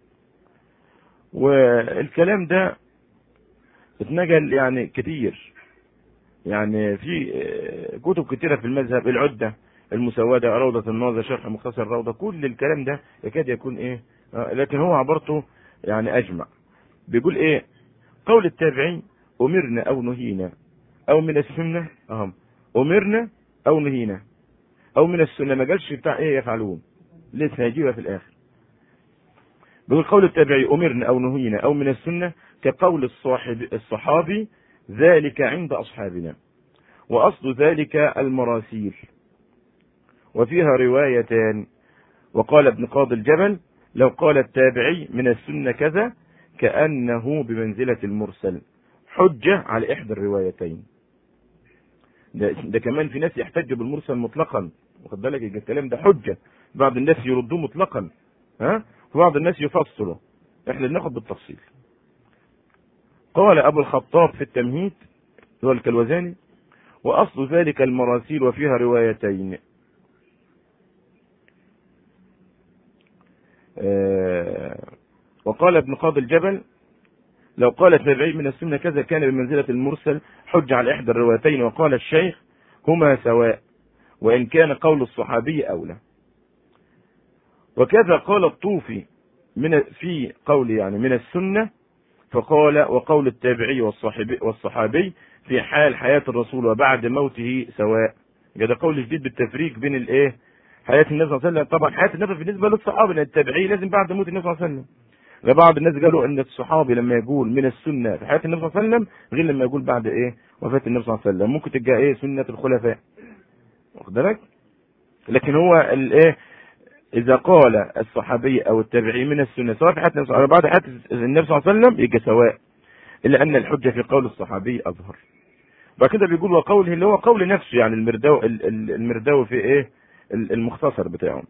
والكلام ده اتنقل يعني كتير يعني في كتب كتيرة في المذهب العدة المسودة روضة الناظر شرح مختصر الروضة كل الكلام ده يكاد يكون ايه آه لكن هو عبارته يعني اجمع بيقول ايه قول التابعين امرنا او نهينا او من السنة اهم امرنا او نهينا او من السنة ما قالش بتاع ايه يفعلون لسه هيجيبها في الاخر بيقول قول التابعي امرنا او نهينا او من السنة كقول الصاحب الصحابي ذلك عند اصحابنا واصل ذلك المراسيل وفيها روايتان وقال ابن قاضي الجبل لو قال التابعي من السنة كذا كأنه بمنزلة المرسل حجة على إحدى الروايتين ده, ده كمان في ناس يحتج بالمرسل مطلقا واخد بالك الكلام ده حجة بعض الناس يردوه مطلقا ها وبعض الناس يفصله احنا بناخد بالتفصيل قال ابو الخطاب في التمهيد هو الكلوزاني واصل ذلك المراسيل وفيها روايتين آه وقال ابن قاضي الجبل لو قال التابعي من السنة كذا كان بمنزلة المرسل حج على إحدى الروايتين وقال الشيخ هما سواء وإن كان قول الصحابي أولى وكذا قال الطوفي من في قول يعني من السنة فقال وقول التابعي والصحابي, والصحابي في حال حياة الرسول وبعد موته سواء ده قول جديد بالتفريق بين الايه حياة النبي صلى الله عليه وسلم طبعا حياة النبي بالنسبة للصحابة لأن التابعي لازم بعد موت النبي صلى الله عليه وسلم لبعض الناس قالوا ان الصحابي لما يقول من السنة في حياة النبي صلى الله عليه وسلم غير لما يقول بعد ايه وفاة النبي صلى الله عليه وسلم ممكن تلقى ايه سنة الخلفاء واخد بالك لكن هو الايه اذا قال الصحابي او التابعي من السنة سواء في حياة النبي او بعد حياة النبي صلى الله عليه وسلم يبقى سواء الا ان الحجة في قول الصحابي اظهر بعد كده بيقول وقوله اللي هو قول نفسه يعني المرداوي المرداوي في ايه المختصر بتاعه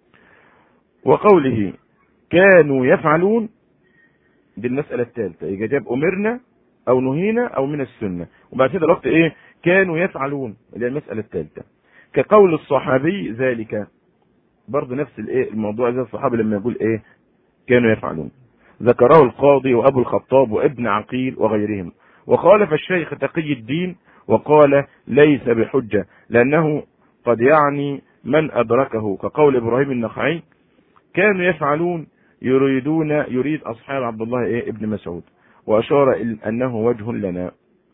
وقوله كانوا يفعلون دي المسألة الثالثة يبقى جاب أمرنا أو نهينا أو من السنة وبعد كده الوقت إيه كانوا يفعلون اللي هي المسألة الثالثة كقول الصحابي ذلك برضه نفس الإيه الموضوع زي الصحابي لما يقول إيه كانوا يفعلون ذكره القاضي وأبو الخطاب وابن عقيل وغيرهم وخالف الشيخ تقي الدين وقال ليس بحجة لأنه قد يعني من أدركه كقول إبراهيم النخعي كانوا يفعلون يريدون يريد أصحاب عبد الله إيه ابن مسعود وأشار إلى أنه وجه لنا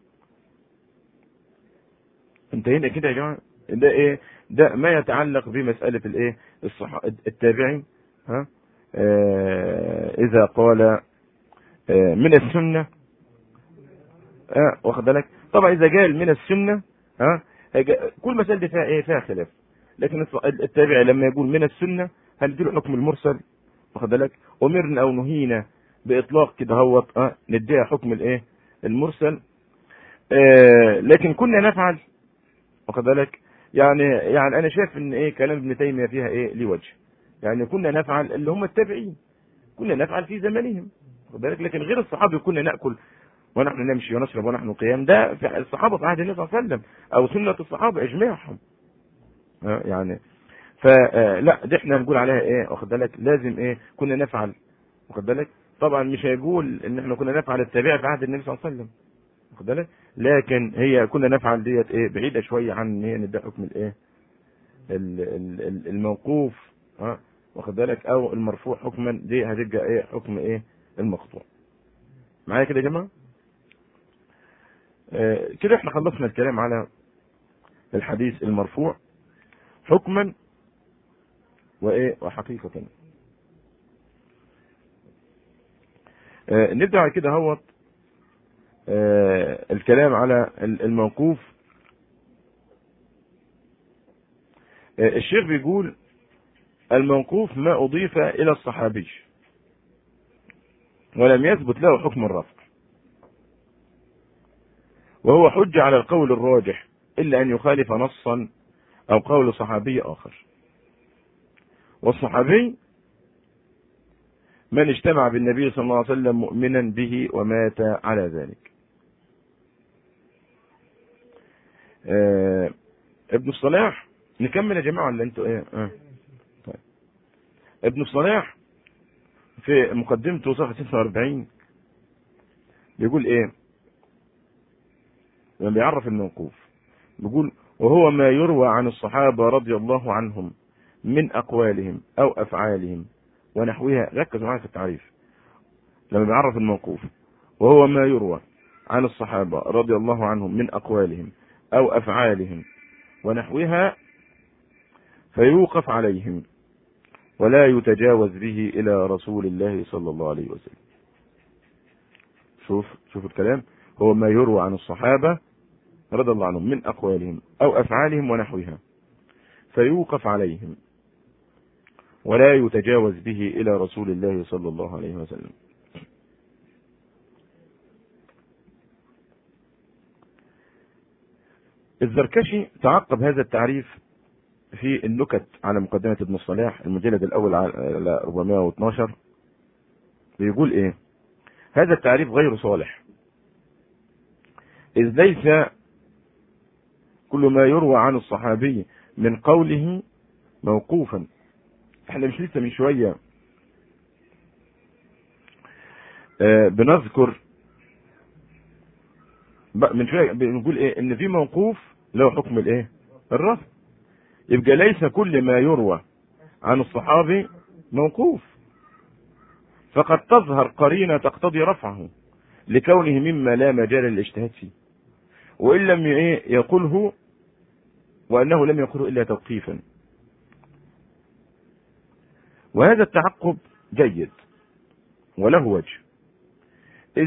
انتهينا كده يا جماعة ده إيه ده ما يتعلق بمسألة الإيه الصح... التابعي ها آه إذا قال آه من السنة آه واخد بالك طبعا إذا قال من السنة ها كل مسألة دي فيها إيه فيها خلاف لكن التابعي لما يقول من السنة هنديله حكم المرسل واخد بالك امرنا او نهينا باطلاق كده هوت اه نديها حكم الايه المرسل آه لكن كنا نفعل واخد بالك يعني يعني انا شايف ان ايه كلام ابن تيميه فيها ايه ليه وجه يعني كنا نفعل اللي هم التابعين كنا نفعل في زمانهم واخد بالك لكن غير الصحابه كنا ناكل ونحن نمشي ونشرب ونحن قيام ده في الصحابه في عهد النبي صلى الله عليه وسلم او سنه الصحابه اجماعهم آه يعني فلا دي احنا نقول عليها ايه واخد بالك لازم ايه كنا نفعل واخد بالك طبعا مش هيقول ان احنا كنا نفعل التابع في عهد النبي صلى الله عليه وسلم واخد بالك لكن هي كنا نفعل ديت ايه بعيده شويه عن ان هي ندي حكم الايه الموقوف ها واخد بالك او المرفوع حكما دي هتبقى ايه حكم ايه المقطوع معايا كده يا جماعه آه كده احنا خلصنا الكلام على الحديث المرفوع حكما وايه وحقيقة آه نبدأ كده هوت آه الكلام على الموقوف آه الشيخ بيقول الموقوف ما أضيف إلى الصحابي ولم يثبت له حكم الرفع وهو حجة على القول الراجح إلا أن يخالف نصا أو قول صحابي آخر والصحابي من اجتمع بالنبي صلى الله عليه وسلم مؤمنا به ومات على ذلك آه ابن الصلاح نكمل يا جماعة ولا انتوا ايه آه. طيب. ابن الصلاح في مقدمته صفحة 46 بيقول ايه لما بيعرف الموقوف بيقول وهو ما يروى عن الصحابة رضي الله عنهم من أقوالهم أو أفعالهم ونحوها ركزوا معايا في التعريف لما بيعرف الموقوف وهو ما يروى عن الصحابة رضي الله عنهم من أقوالهم أو أفعالهم ونحوها فيوقف عليهم ولا يتجاوز به إلى رسول الله صلى الله عليه وسلم شوف شوف الكلام هو ما يروى عن الصحابة رضي الله عنهم من أقوالهم أو أفعالهم ونحوها فيوقف عليهم ولا يتجاوز به إلى رسول الله صلى الله عليه وسلم الزركشي تعقب هذا التعريف في النكت على مقدمة ابن الصلاح المجلد الأول على 412 بيقول إيه هذا التعريف غير صالح إذ ليس كل ما يروى عن الصحابي من قوله موقوفا احنا مش لسه من شوية آه بنذكر من شوية بنقول ايه ان في موقوف له حكم الايه الرفع يبقى ليس كل ما يروى عن الصحابي موقوف فقد تظهر قرينة تقتضي رفعه لكونه مما لا مجال للاجتهاد فيه وإن لم يقله وأنه لم يقله إلا توقيفا وهذا التعقب جيد وله وجه إذ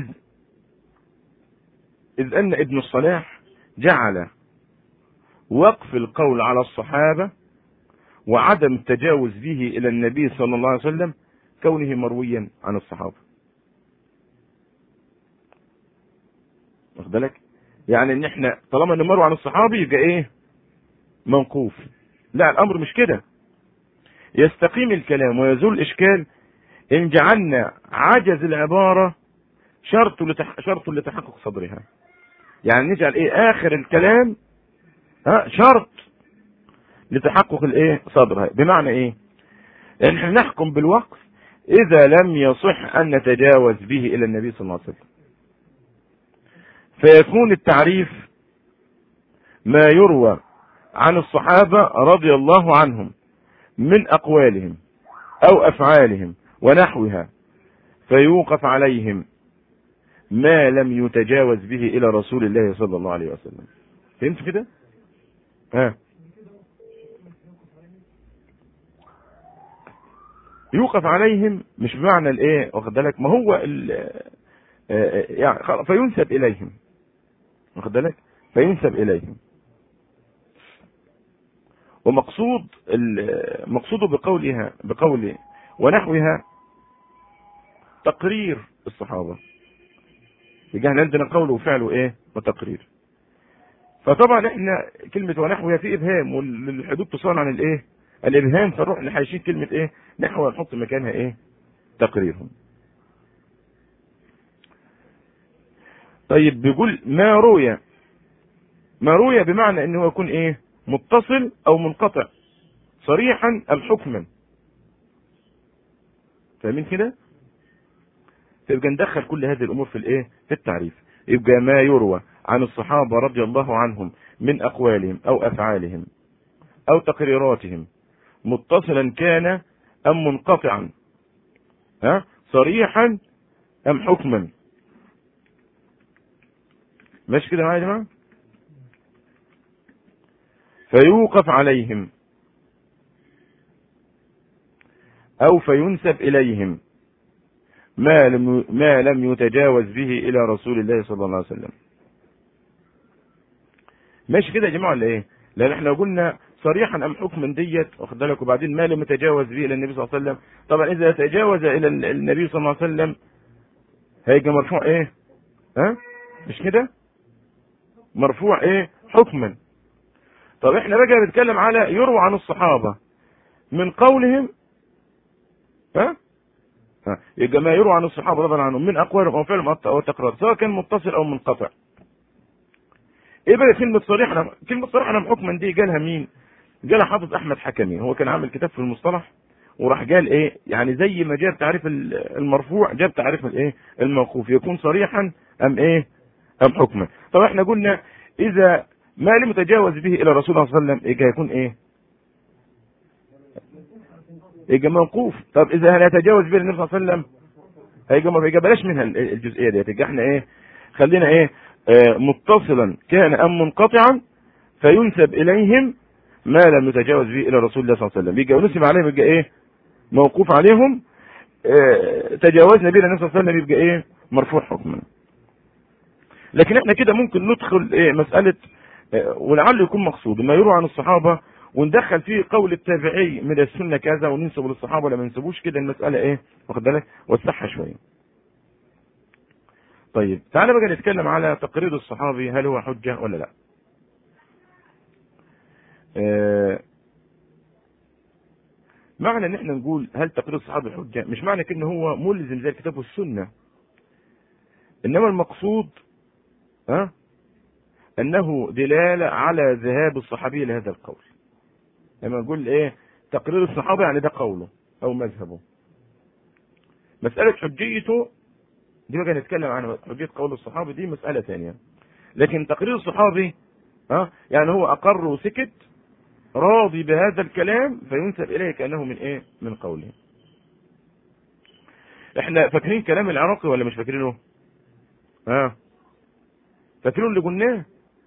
إذ أن ابن الصلاح جعل وقف القول على الصحابة وعدم التجاوز به إلى النبي صلى الله عليه وسلم كونه مرويا عن الصحابة واخد بالك يعني ان احنا طالما ان مروي عن الصحابي يبقى ايه موقوف لا الامر مش كده يستقيم الكلام ويزول الاشكال ان جعلنا عجز العبارة شرط لتح... شرط لتحقق صدرها يعني نجعل ايه اخر الكلام ها شرط لتحقق الايه صدرها بمعنى ايه ان احنا نحكم بالوقف اذا لم يصح ان نتجاوز به الى النبي صلى الله عليه وسلم فيكون التعريف ما يروى عن الصحابة رضي الله عنهم من أقوالهم أو أفعالهم ونحوها فيوقف عليهم ما لم يتجاوز به إلى رسول الله صلى الله عليه وسلم فهمت كده؟ ها يوقف عليهم مش بمعنى الايه واخد بالك ما هو يعني فينسب اليهم واخد بالك فينسب اليهم ومقصود مقصوده بقولها بقوله ونحوها تقرير الصحابه يبقى احنا عندنا قول وفعل وايه وتقرير فطبعا احنا كلمه ونحوها في ابهام والحدود تصان عن الايه الابهام فنروح نحيشين كلمه ايه نحو نحط مكانها ايه تقريرهم طيب بيقول ما روي ما روي بمعنى انه يكون ايه متصل او منقطع صريحا ام حكما فاهمين كده فيبقى ندخل كل هذه الامور في الايه في التعريف يبقى ما يروى عن الصحابة رضي الله عنهم من اقوالهم او افعالهم او تقريراتهم متصلا كان ام منقطعا ها صريحا ام حكما ماشي كده معايا يا جماعه فيوقف عليهم او فينسب اليهم ما لم ما لم يتجاوز به الى رسول الله صلى الله عليه وسلم ماشي كده يا جماعه ولا ايه لان احنا قلنا صريحا ام حكما ديت واخد بالك وبعدين ما لم يتجاوز به الى النبي صلى الله عليه وسلم طبعا اذا تجاوز الى النبي صلى الله عليه وسلم هيجي مرفوع ايه ها مش كده مرفوع ايه حكما طب احنا بقى بنتكلم على يروى عن الصحابة من قولهم ها ها يبقى ما يروى عن الصحابة رضي الله عنهم من اقوالهم او فعلهم او تقرار سواء كان متصل او منقطع ايه بقى كلمة صريحة كلمة صريحة حكما دي قالها مين قالها حافظ احمد حكمي هو كان عامل كتاب في المصطلح وراح قال ايه يعني زي ما جاب تعريف المرفوع جاب تعريف الايه الموقوف يكون صريحا ام ايه ام حكما طب احنا قلنا اذا ما لم يتجاوز به الى رسول الله صلى الله عليه وسلم يبقى هيكون ايه يبقى موقوف طب اذا هنتجاوز به النبي صلى الله عليه وسلم هيبقى يبقى بلاش منها الجزئيه ديت يبقى احنا ايه خلينا ايه آه متصلا كان ام منقطعا فينسب اليهم ما لم يتجاوز به الى رسول الله صلى الله عليه وسلم يبقى ونسب عليهم يبقى ايه موقوف عليهم اه تجاوزنا به النبي صلى الله عليه وسلم يبقى ايه مرفوع حكما لكن احنا كده ممكن ندخل ايه مساله اه ولعله يكون مقصود ما يروى عن الصحابه وندخل فيه قول التابعي من السنه كذا وننسب للصحابه ولا ما ننسبوش كده المساله ايه واخد بالك وسعها شويه طيب تعالى بقى نتكلم على تقرير الصحابي هل هو حجه ولا لا اه معنى ان احنا نقول هل تقرير الصحابي حجه مش معنى كده ان هو ملزم زي الكتاب والسنه انما المقصود ها انه دلاله على ذهاب الصحابي لهذا القول لما نقول ايه تقرير الصحابه يعني ده قوله او مذهبه مساله حجيته دي بقى نتكلم عن حجيه قول الصحابي دي مساله ثانيه لكن تقرير الصحابي ها يعني هو اقر وسكت راضي بهذا الكلام فينسب اليه كانه من ايه من قوله احنا فاكرين كلام العراقي ولا مش فاكرينه ها فاكرين اللي قلناه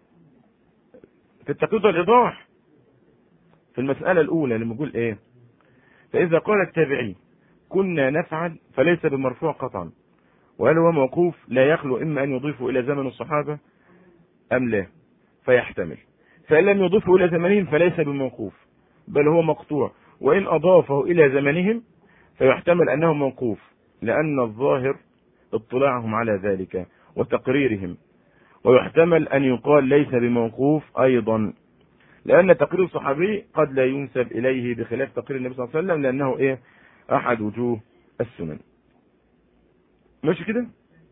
في التقييد والايضاح في المسألة الأولى لما يقول إيه فإذا قال التابعي كنا نفعل فليس بمرفوع قطعا وهل هو موقوف لا يخلو إما أن يضيفه إلى زمن الصحابة أم لا فيحتمل فإن لم يضيفه إلى زمنهم فليس بموقوف بل هو مقطوع وإن أضافه إلى زمنهم فيحتمل أنه موقوف لأن الظاهر اطلاعهم على ذلك وتقريرهم ويحتمل أن يقال ليس بموقوف أيضا لأن تقرير الصحابي قد لا ينسب إليه بخلاف تقرير النبي صلى الله عليه وسلم لأنه إيه أحد وجوه السنن ماشي كده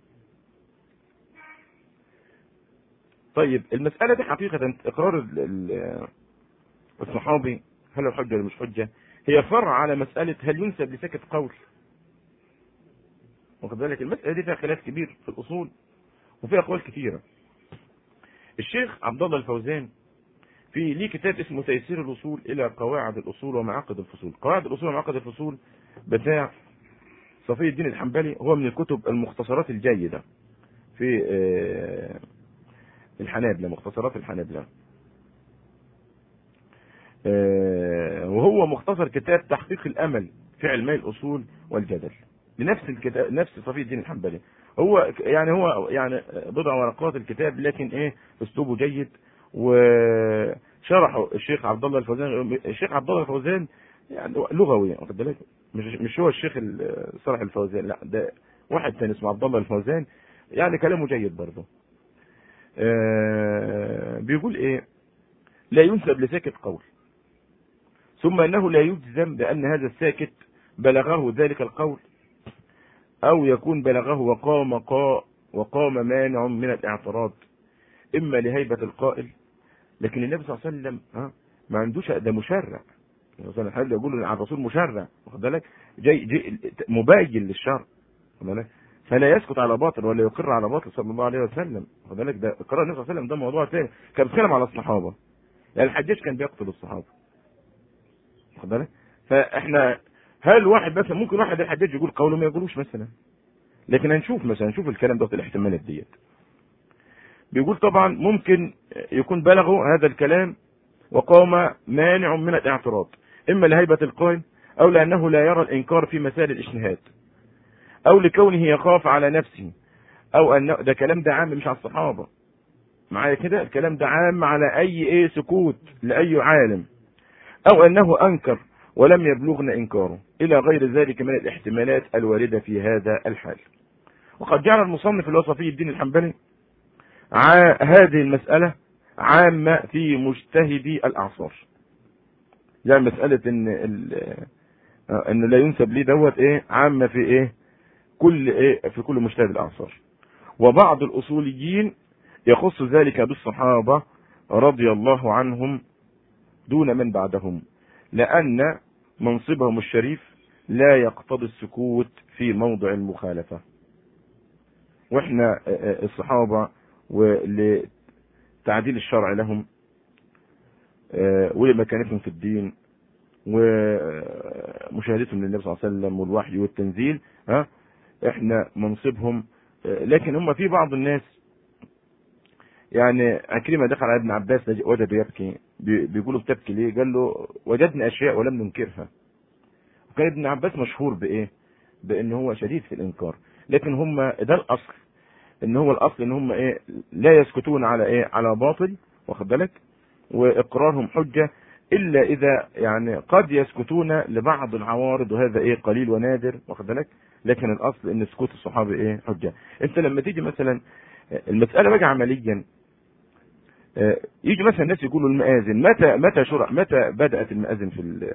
طيب المسألة دي حقيقة إقرار الصحابي هل هو حجة ولا مش حجة هي فرع على مسألة هل ينسب لسكت قول واخد بالك المسألة دي فيها خلاف كبير في الأصول وفيها أقوال كثيرة الشيخ عبد الله الفوزان في ليه كتاب اسمه تيسير الوصول الى قواعد الاصول ومعاقد الفصول قواعد الاصول ومعاقد الفصول بتاع صفي الدين الحنبلي هو من الكتب المختصرات الجيدة في الحنابلة مختصرات الحنابلة وهو مختصر كتاب تحقيق الامل في علمي الاصول والجدل لنفس الكتاب نفس صفي الدين الحنبلي هو يعني هو يعني بضع ورقات الكتاب لكن ايه اسلوبه جيد وشرحه الشيخ عبد الله الفوزان الشيخ عبد الله الفوزان يعني لغوي واخد بالك مش مش هو الشيخ صالح الفوزان لا ده واحد ثاني اسمه عبد الله الفوزان يعني كلامه جيد برضه آه بيقول ايه لا ينسب لساكت قول ثم انه لا يجزم بان هذا الساكت بلغه ذلك القول او يكون بلغه وقام قا وقام مانع من الاعتراض اما لهيبة القائل لكن النبي صلى الله عليه وسلم ها ما عندوش ده مشرع مثلا حد يقول عن الرسول مشرع واخد بالك جاي, جاي مبين للشرع واخد بالك فلا يسكت على باطل ولا يقر على باطل صلى الله عليه وسلم واخد بالك ده اقرار النبي صلى الله عليه وسلم ده موضوع ثاني كان بيتكلم على الصحابه يعني الحجاج كان بيقتل الصحابه واخد بالك فاحنا هل واحد مثلا ممكن واحد الحجاج يقول قوله ما يقولوش مثلا لكن هنشوف مثلا نشوف الكلام ده الاحتمالات ديت بيقول طبعا ممكن يكون بلغوا هذا الكلام وقام مانع من الاعتراض اما لهيبة القائل او لانه لا يرى الانكار في مسائل الاجتهاد او لكونه يخاف على نفسه او ان ده كلام ده عام مش على الصحابة معايا كده الكلام ده عام على اي ايه سكوت لاي عالم او انه انكر ولم يبلغنا انكاره الى غير ذلك من الاحتمالات الواردة في هذا الحال وقد جعل المصنف الوصفي الدين الحنبلي هذه المسألة عامة في مجتهدي الأعصار يعني مسألة إن إن لا ينسب لي دوت إيه عامة في إيه كل إيه في كل مجتهد الأعصار وبعض الأصوليين يخص ذلك بالصحابة رضي الله عنهم دون من بعدهم لأن منصبهم الشريف لا يقتضي السكوت في موضع المخالفة واحنا الصحابة تعديل الشرع لهم آه، ولمكانتهم في الدين ومشاهدتهم للنبي صلى الله عليه وسلم والوحي والتنزيل ها احنا منصبهم آه، لكن هم في بعض الناس يعني عكرمة دخل على ابن عباس وجده يبكي بيقولوا بتبكي ليه قال له وجدنا اشياء ولم ننكرها وكان ابن عباس مشهور بايه بان هو شديد في الانكار لكن هم ده الاصل ان هو الاصل ان هم ايه لا يسكتون على ايه على باطل واخد بالك واقرارهم حجه الا اذا يعني قد يسكتون لبعض العوارض وهذا ايه قليل ونادر واخد بالك لكن الاصل ان سكوت الصحابه ايه حجه انت لما تيجي مثلا المساله بقى عمليا آه، يجي مثلا الناس يقولوا المآذن متى متى شرع متى بدأت المآذن في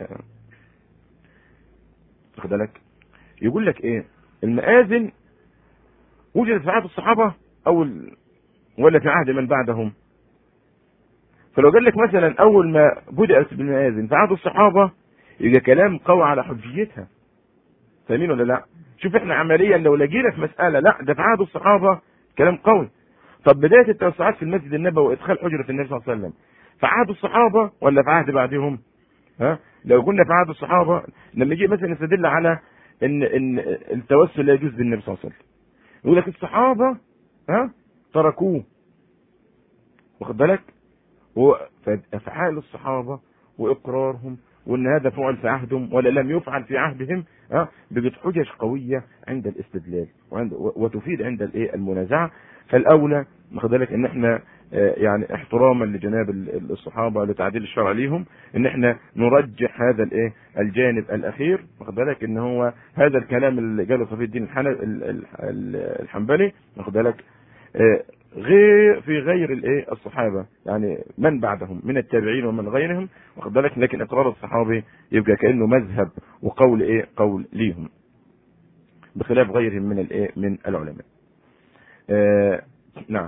واخد بالك يقول لك ايه المآذن وجدت في عهد الصحابة او ولا في عهد من بعدهم فلو قال لك مثلا اول ما بدأت بالمآذن في عهد الصحابة يبقى كلام قوي على حجيتها فاهمين ولا لا شوف احنا عمليا لو لقينا في مسألة لا ده في عهد الصحابة كلام قوي طب بداية التوسعات في المسجد النبوي وادخال حجرة النبي صلى الله عليه وسلم في عهد الصحابة ولا في عهد بعدهم ها لو كنا في عهد الصحابة لما يجي مثلا نستدل على ان ان التوسل لا يجوز بالنبي صلى الله عليه وسلم يقول لك الصحابة ها تركوه واخد بالك فافعال الصحابة واقرارهم وان هذا فعل في عهدهم ولا لم يفعل في عهدهم ها بقت حجج قويه عند الاستدلال وعند وتفيد عند الايه المنازعه فالاولى واخد بالك ان احنا آه، يعني احتراما لجناب الصحابه لتعديل الشرع ليهم ان احنا نرجح هذا الايه الجانب الاخير واخد بالك ان هو هذا الكلام اللي قاله صفي الدين الحنبلي واخد بالك آه، غير في غير الايه الصحابه يعني من بعدهم من التابعين ومن غيرهم واخد بالك لكن اقرار الصحابي يبقى كانه مذهب وقول ايه قول ليهم بخلاف غيرهم من الايه من العلماء آه نعم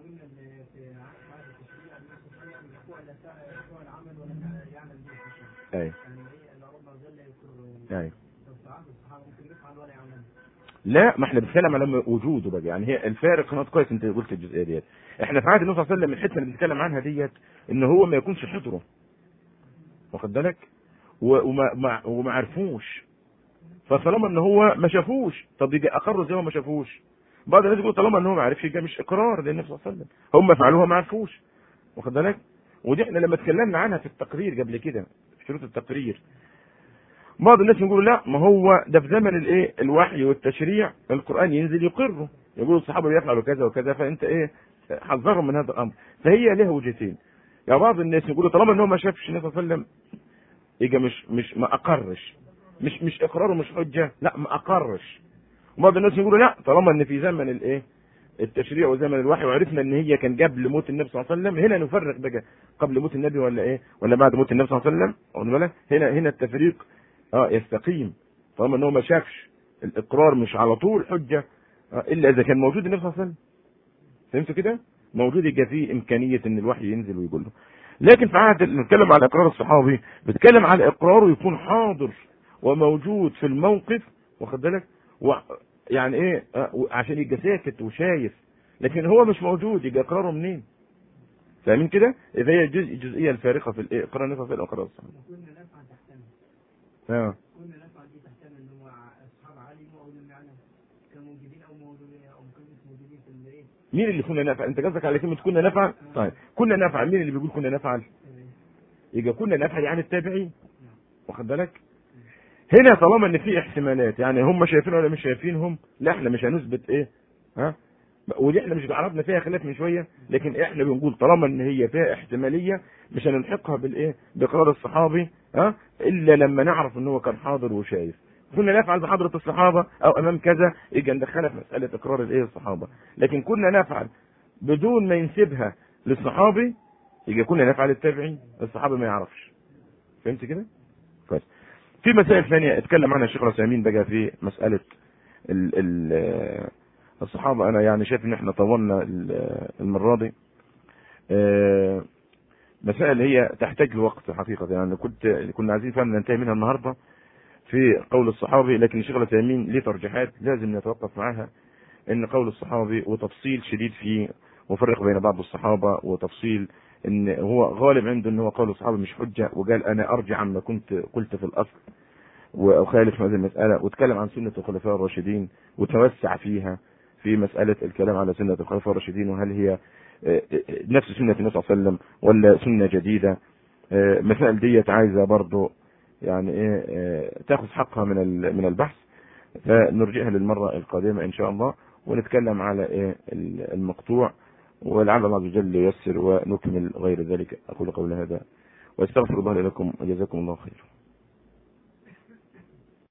اي اي لا ما احنا بنتكلم على وجوده بقى يعني هي الفارق هنا كويس انت قلت الجزئيه ديت احنا في عهد النبي صلى الله عليه وسلم الحته اللي بنتكلم عنها ديت ان هو ما يكونش حضره واخد بالك وما وما عرفوش فطالما ان هو ما شافوش طب يجي اقر زي ما ما شافوش بعض الناس يقول طالما ان هو ما عرفش يبقى مش اقرار للنبي صلى الله عليه وسلم هم فعلوها ما عرفوش واخد بالك ودي احنا لما اتكلمنا عنها في التقرير قبل كده في شروط التقرير بعض الناس يقولوا لا ما هو ده في زمن الايه الوحي والتشريع القران ينزل يقره يقولوا الصحابه بيفعلوا كذا وكذا فانت ايه حذرهم من هذا الامر فهي لها وجهتين يا بعض الناس يقولوا طالما ان هو ما شافش النبي صلى الله عليه وسلم يبقى مش مش ما اقرش مش مش اقراره مش حجه لا ما اقرش وبعض الناس يقولوا لا طالما ان في زمن الايه التشريع وزمن الوحي وعرفنا ان هي كان قبل موت النبي صلى الله عليه وسلم هنا نفرق بقى قبل موت النبي ولا ايه ولا بعد موت النبي صلى الله عليه وسلم واخد بالك هنا هنا التفريق اه يستقيم طالما ان هو ما شافش الاقرار مش على طول حجه آه الا اذا كان موجود النبي صلى الله عليه وسلم فهمتوا كده موجود يبقى فيه امكانيه ان الوحي ينزل ويقول له لكن في عهد نتكلم على اقرار الصحابي بتكلم على اقراره يكون حاضر وموجود في الموقف واخد بالك يعني ايه آه عشان يبقى ساكت وشايف لكن هو مش موجود يبقى اقراره منين فاهمين كده اذا هي الجزئيه الفارقه في الايه اقرار النفس في الاقرار الصحابي اه كنا نفع دي تحتمل ان هو اصحاب علي او المعنى كانوا موجودين او موجودين او كانوا موجودين في الايه مين اللي كنا نفعل انت قصدك على كلمه كنا نفعل طيب كنا نفعل مين اللي بيقول كنا نفعل يبقى كنا نفعل يعني التابعين واخد بالك هنا طالما ان في احتمالات يعني هم شايفين ولا مش شايفينهم لا احنا مش هنثبت ايه ها ودي احنا مش عرفنا فيها خلاف من شويه لكن احنا بنقول طالما ان هي فيها احتماليه مش هنلحقها بالايه باقرار الصحابي ها الا لما نعرف ان هو كان حاضر وشايف كنا نفعل بحضرة الصحابة او امام كذا يجي ندخلها في مسألة اقرار الايه الصحابة لكن كنا نفعل بدون ما ينسبها للصحابي يجي كنا نفعل التابعين الصحابي ما يعرفش فهمت كده كويس في مسائل ثانية اتكلم عنها الشيخ العثيمين بقى في مسألة ال ال الصحابة انا يعني شايف ان احنا طولنا المرة دي آه، مسائل هي تحتاج لوقت حقيقة يعني كنت كنا عايزين فعلا ننتهي منها النهاردة في قول الصحابي لكن الشيخ العثيمين ليه ترجيحات لازم نتوقف معاها ان قول الصحابي وتفصيل شديد فيه وفرق بين بعض الصحابة وتفصيل ان هو غالب عنده ان هو قول الصحابة مش حجة وقال انا ارجع عما كنت قلت في الاصل واخالف في هذه المسألة واتكلم عن سنة الخلفاء الراشدين وتوسع فيها في مسألة الكلام على سنة الخلفاء الراشدين وهل هي نفس سنة النبي صلى الله عليه وسلم ولا سنة جديدة مسائل ديت عايزة برضه يعني ايه تاخذ حقها من من البحث فنرجئها للمرة القادمة ان شاء الله ونتكلم على ايه المقطوع ولعل الله عز وجل ييسر ونكمل غير ذلك اقول قولي هذا واستغفر الله لكم وجزاكم الله خيرا